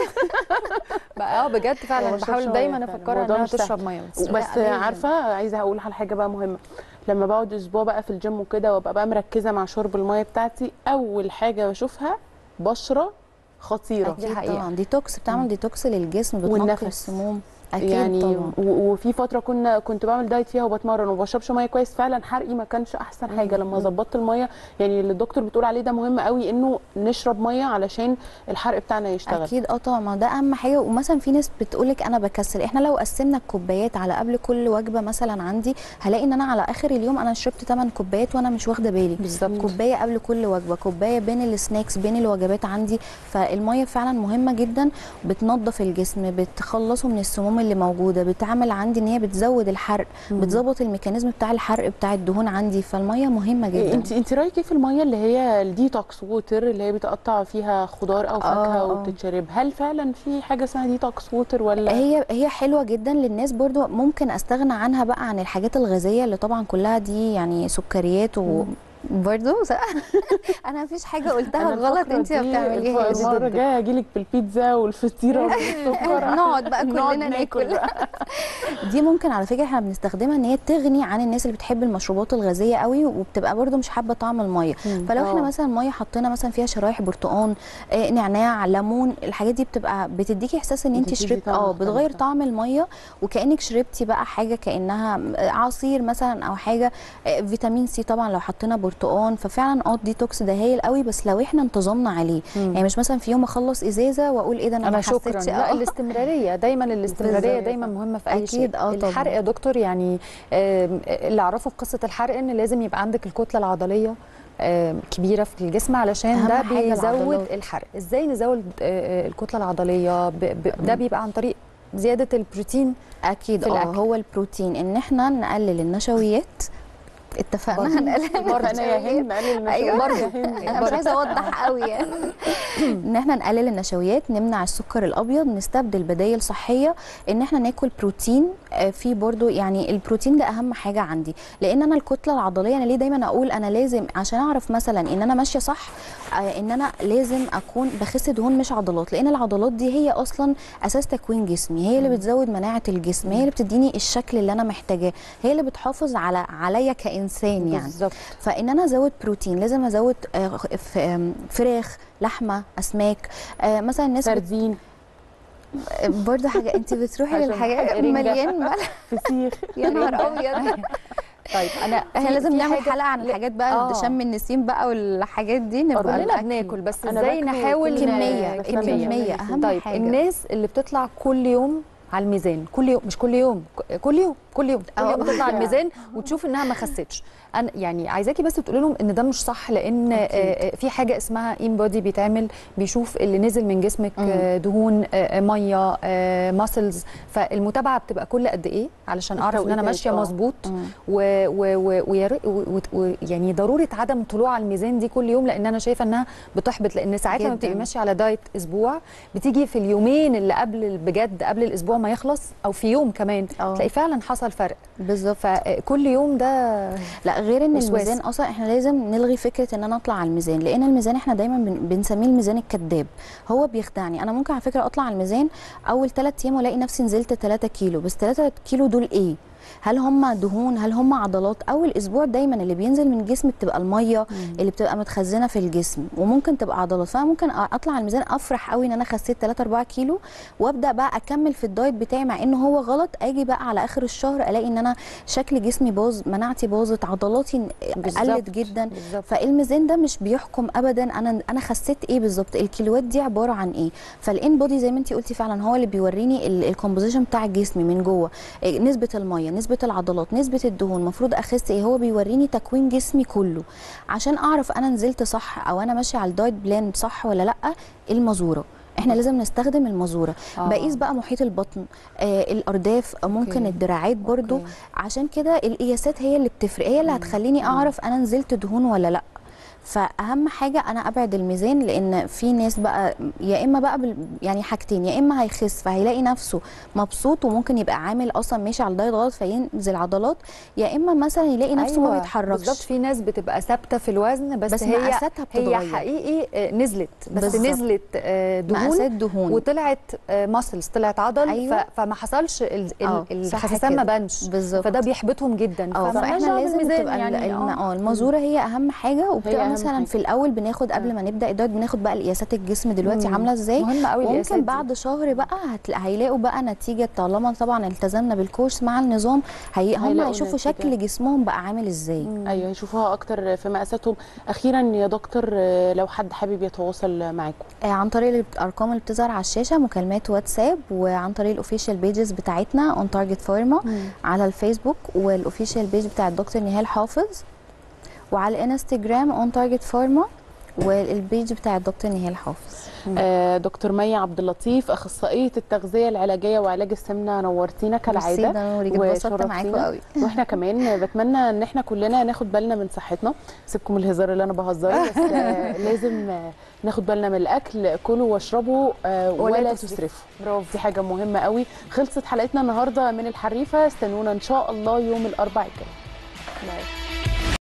بقى اه بجد هو فعلا ما بحاول بيشربش دايما مية فعلا. افكرها الموضوع انها مش سهل. تشرب ميه بس بس لا، لازم. عارفه عايزه اقول على حاجه بقى مهمه لما بقعد اسبوع بقى في الجيم وكده وابقى بقى مركزه مع شرب الميه بتاعتي اول حاجه بشوفها بشره خطيره دي اكيد حقيقة. طبعا ديتوكس بتعمل ديتوكس للجسم بتنقي والنفس. السموم اكيد يعني طبعا و- وفي فتره كنا كنت بعمل دايت فيها وبتمرن وما بشربش ميه كويس فعلا حرقي ما كانش احسن حاجه لما ظبطت الميه يعني اللي الدكتور بتقول عليه ده مهم قوي انه نشرب ميه علشان الحرق بتاعنا يشتغل اكيد اه طبعا ما ده اهم حاجه ومثلا في ناس بتقولك انا بكسل احنا لو قسمنا الكوبايات على قبل كل وجبه مثلا عندي هلاقي ان انا على اخر اليوم انا شربت 8 كوبايات وانا مش واخده بالي بالظبط. كوبايه قبل كل وجبه كوبايه بين السناكس بين الوجبات عندي فالميه فعلا مهمه جدا بتنظف الجسم بتخلصه من السموم اللي موجوده بتعمل عندي ان هي بتزود الحرق بتظبط الميكانيزم بتاع الحرق بتاع الدهون عندي فالميه مهمه جدا انت انت رايك ايه في الميه اللي هي الديتوكس ووتر اللي هي بتقطع فيها خضار او فاكهه آه. وبتتشرب هل فعلا في حاجه اسمها ديتوكس ووتر ولا هي هي حلوه جدا للناس برضو ممكن استغنى عنها بقى عن الحاجات الغازيه اللي طبعا كلها دي يعني سكريات و برضو انا مفيش حاجه قلتها أنا غلط الفقرة انت دي بتعمليها المره الجايه هجيلك بالبيتزا والفطيره والسكر نقعد بقى نقعد كلنا ناكل ناكل بقى. دي ممكن على فكره احنا بنستخدمها ان هي تغني عن الناس اللي بتحب المشروبات الغازيه قوي وبتبقى برضو مش حابه طعم الميه فلو احنا آه. مثلا ميه حطينا مثلا فيها شرايح برتقان آه، نعناع ليمون الحاجات دي بتبقى بتديكي احساس ان انت بتدي شربت طعم اه مختلف. بتغير طعم الميه وكانك شربتي بقى حاجه كانها عصير مثلا او حاجه آه، فيتامين سي طبعا لو حطينا برتقان ففعلا اه الديتوكس ده هايل قوي بس لو احنا انتظمنا عليه يعني مش مثلا في يوم اخلص ازازه واقول ايه ده انا, انا ما شكرا حسيتش لا آه. الاستمراريه دايما الاستمراريه بالظبط. دايما مهمه في اي أكيد، شيء آه طبعاً. الحرق يا دكتور يعني آم، اللي اعرفه في قصه الحرق ان لازم يبقى عندك الكتله العضليه آم، كبيره في الجسم علشان أهم ده حاجة بيزود العضلات. الحرق ازاي نزود آه، آه، الكتله العضليه ب- ب- ده بيبقى عن طريق زياده البروتين اكيد في اه الأكل. هو البروتين ان احنا نقلل النشويات اتفقنا برضه. هنقلل برضه انا يا هند النشويات. قلل أيوة. برضه انا مش عايزه اوضح قوي يعني ان احنا نقلل النشويات نمنع السكر الابيض نستبدل بدائل صحيه ان احنا ناكل بروتين آه، في برضو يعني البروتين ده اهم حاجه عندي لان انا الكتله العضليه انا ليه دايما اقول انا لازم عشان اعرف مثلا ان انا ماشيه صح آه، ان انا لازم اكون بخس دهون مش عضلات لان العضلات دي هي اصلا اساس تكوين جسمي هي اللي بتزود مناعه الجسم هي اللي بتديني الشكل اللي انا محتاجاه هي اللي بتحافظ على عليا كانسان يعني بالظبط فان انا ازود بروتين لازم ازود آه، ف- آم، فراخ لحمه اسماك آه، مثلا الناس بت- سردين برضه حاجه انت بتروحي عشان للحاجات بحب رنجة. مليان ملح فسيخ يا نهار ابيض طيب انا احنا في- لازم في نعمل حاجة- حلقه عن الحاجات بقى آه. اللي شم النسيم بقى والحاجات دي نبقى كلنا كلنا الأكل. بناكل بس أنا ازاي باكله نحاول كل ن- كميه بس الكميه أنا اهم طيب حاجه الناس اللي بتطلع كل يوم على الميزان كل يوم مش كل يوم ك- كل يوم كل يوم كل آه. يوم بتطلع على الميزان وتشوف انها ما خستش انا يعني عايزاكي بس تقولي لهم ان ده مش صح لان آه، آه، في حاجه اسمها ان بودي بيتعمل بيشوف اللي نزل من جسمك مم. آه، دهون آه، آه، ميه ماسلز فالمتابعه بتبقى كل قد ايه علشان اعرف ان انا التوقيتات، ماشيه آه. مظبوط مم. و و و ويا ري- و و و يعني ضروره عدم طلوع على الميزان دي كل يوم لان انا شايفه انها بتحبط لان ساعات لما جداً. بتبقي ماشيه على دايت اسبوع بتيجي في اليومين اللي قبل ال- بجد قبل الاسبوع ما يخلص او في يوم كمان آه. تلاقي فعلا حصل فرق بالظبط فكل يوم ده لا غير ان وسواس. الميزان اصلا احنا لازم نلغي فكره ان انا اطلع على الميزان لان الميزان احنا دايما بن- بنسميه الميزان الكذاب هو بيخدعني انا ممكن على فكره اطلع على الميزان اول ثلاث ايام والاقي نفسي نزلت 3 كيلو بس 3 كيلو دول ايه هل هم دهون هل هم عضلات اول اسبوع دايما اللي بينزل من الجسم بتبقى الميه اللي بتبقى متخزنه في الجسم وممكن تبقى عضلات فانا ممكن اطلع على الميزان افرح قوي ان انا خسيت 3 4 كيلو وابدا بقى اكمل في الدايت بتاعي مع انه هو غلط اجي بقى على اخر الشهر الاقي ان انا شكل جسمي باظ مناعتي باظت عضلاتي بالظبط. قلت جدا بالظبط فالميزان ده مش بيحكم ابدا انا انا خسيت ايه بالظبط الكيلوات دي عباره عن ايه فالان بودي زي ما انت قلتي فعلا هو اللي بيوريني الكومبوزيشن بتاع جسمي من جوه إيه، نسبه الميه نسبه العضلات نسبه الدهون المفروض اخس ايه هو بيوريني تكوين جسمي كله عشان اعرف انا نزلت صح او انا ماشيه على الدايت بلان صح ولا لا المزوره احنا لازم نستخدم المزوره آه. بقيس بقى محيط البطن آه الارداف ممكن أوكي. الدراعات برضو أوكي. عشان كده القياسات هي اللي بتفرق هي اللي هتخليني اعرف انا نزلت دهون ولا لا فاهم حاجه انا ابعد الميزان لان في ناس بقى يا اما بقى بال يعني حاجتين يا اما هيخس فهيلاقي نفسه مبسوط وممكن يبقى عامل اصلا ماشي على الدايت غلط فينزل عضلات يا اما مثلا يلاقي نفسه ما بيتحركش بالظبط في ناس بتبقى ثابته في الوزن بس, بس هي مقاساتها هي بتتغير. حقيقي آه، نزلت بس بالظبط. نزلت آه، دهون مقاسات دهون وطلعت ماسلز طلعت عضل أيوة. ف- فما حصلش ال- آه، ال- صح الخسسان ما كده. بانش بالظبط فده بيحبطهم جدا اه فمالناش فاحنا دعوة لازم بالميزان تبقى يعني يعني آه. اه المزوره هي اهم حاجه وبتبقى أهم مثلا حاجة. في الاول بناخد قبل ما نبدا الدايت بناخد بقى القياسات الجسم دلوقتي مم. عامله ازاي مهم قوي القياسات وممكن دي. بعد شهر بقى هتلا... هيلاقوا بقى نتيجه طالما طبعا التزمنا بالكورس مع النظام هي... هم هيلاقوا هيشوفوا نتيجة. شكل جسمهم بقى عامل ازاي ايوه يشوفوها اكتر في مقاساتهم اخيرا يا دكتور آه، لو حد حابب يتواصل معاكم آه، عن طريق الارقام اللي بتظهر على الشاشه مكالمات واتساب وعن طريق الاوفيشال بيجز بتاعتنا اون تارجت فارما على الفيسبوك والاوفيشال بيج بتاع الدكتور نهال حافظ وعلى الانستجرام اون تارجت فارما والبيج بتاع الدكتور نهال حافظ آه، دكتور مي عبد اللطيف اخصائيه التغذيه العلاجيه وعلاج السمنه نورتينا ميرسي كالعاده ده نوري اتبسطت معاكم وشرفتينا. قوي واحنا كمان بتمنى ان احنا كلنا ناخد بالنا من صحتنا سيبكم الهزار اللي انا بهزره بس آه، لازم آه، ناخد بالنا من الاكل كلوا واشربوا آه، ولا ولا تسرفوا. تسرفوا برافو دي حاجه مهمه قوي خلصت حلقتنا النهارده من الحريفه استنونا ان شاء الله يوم الاربعاء الجاي باي.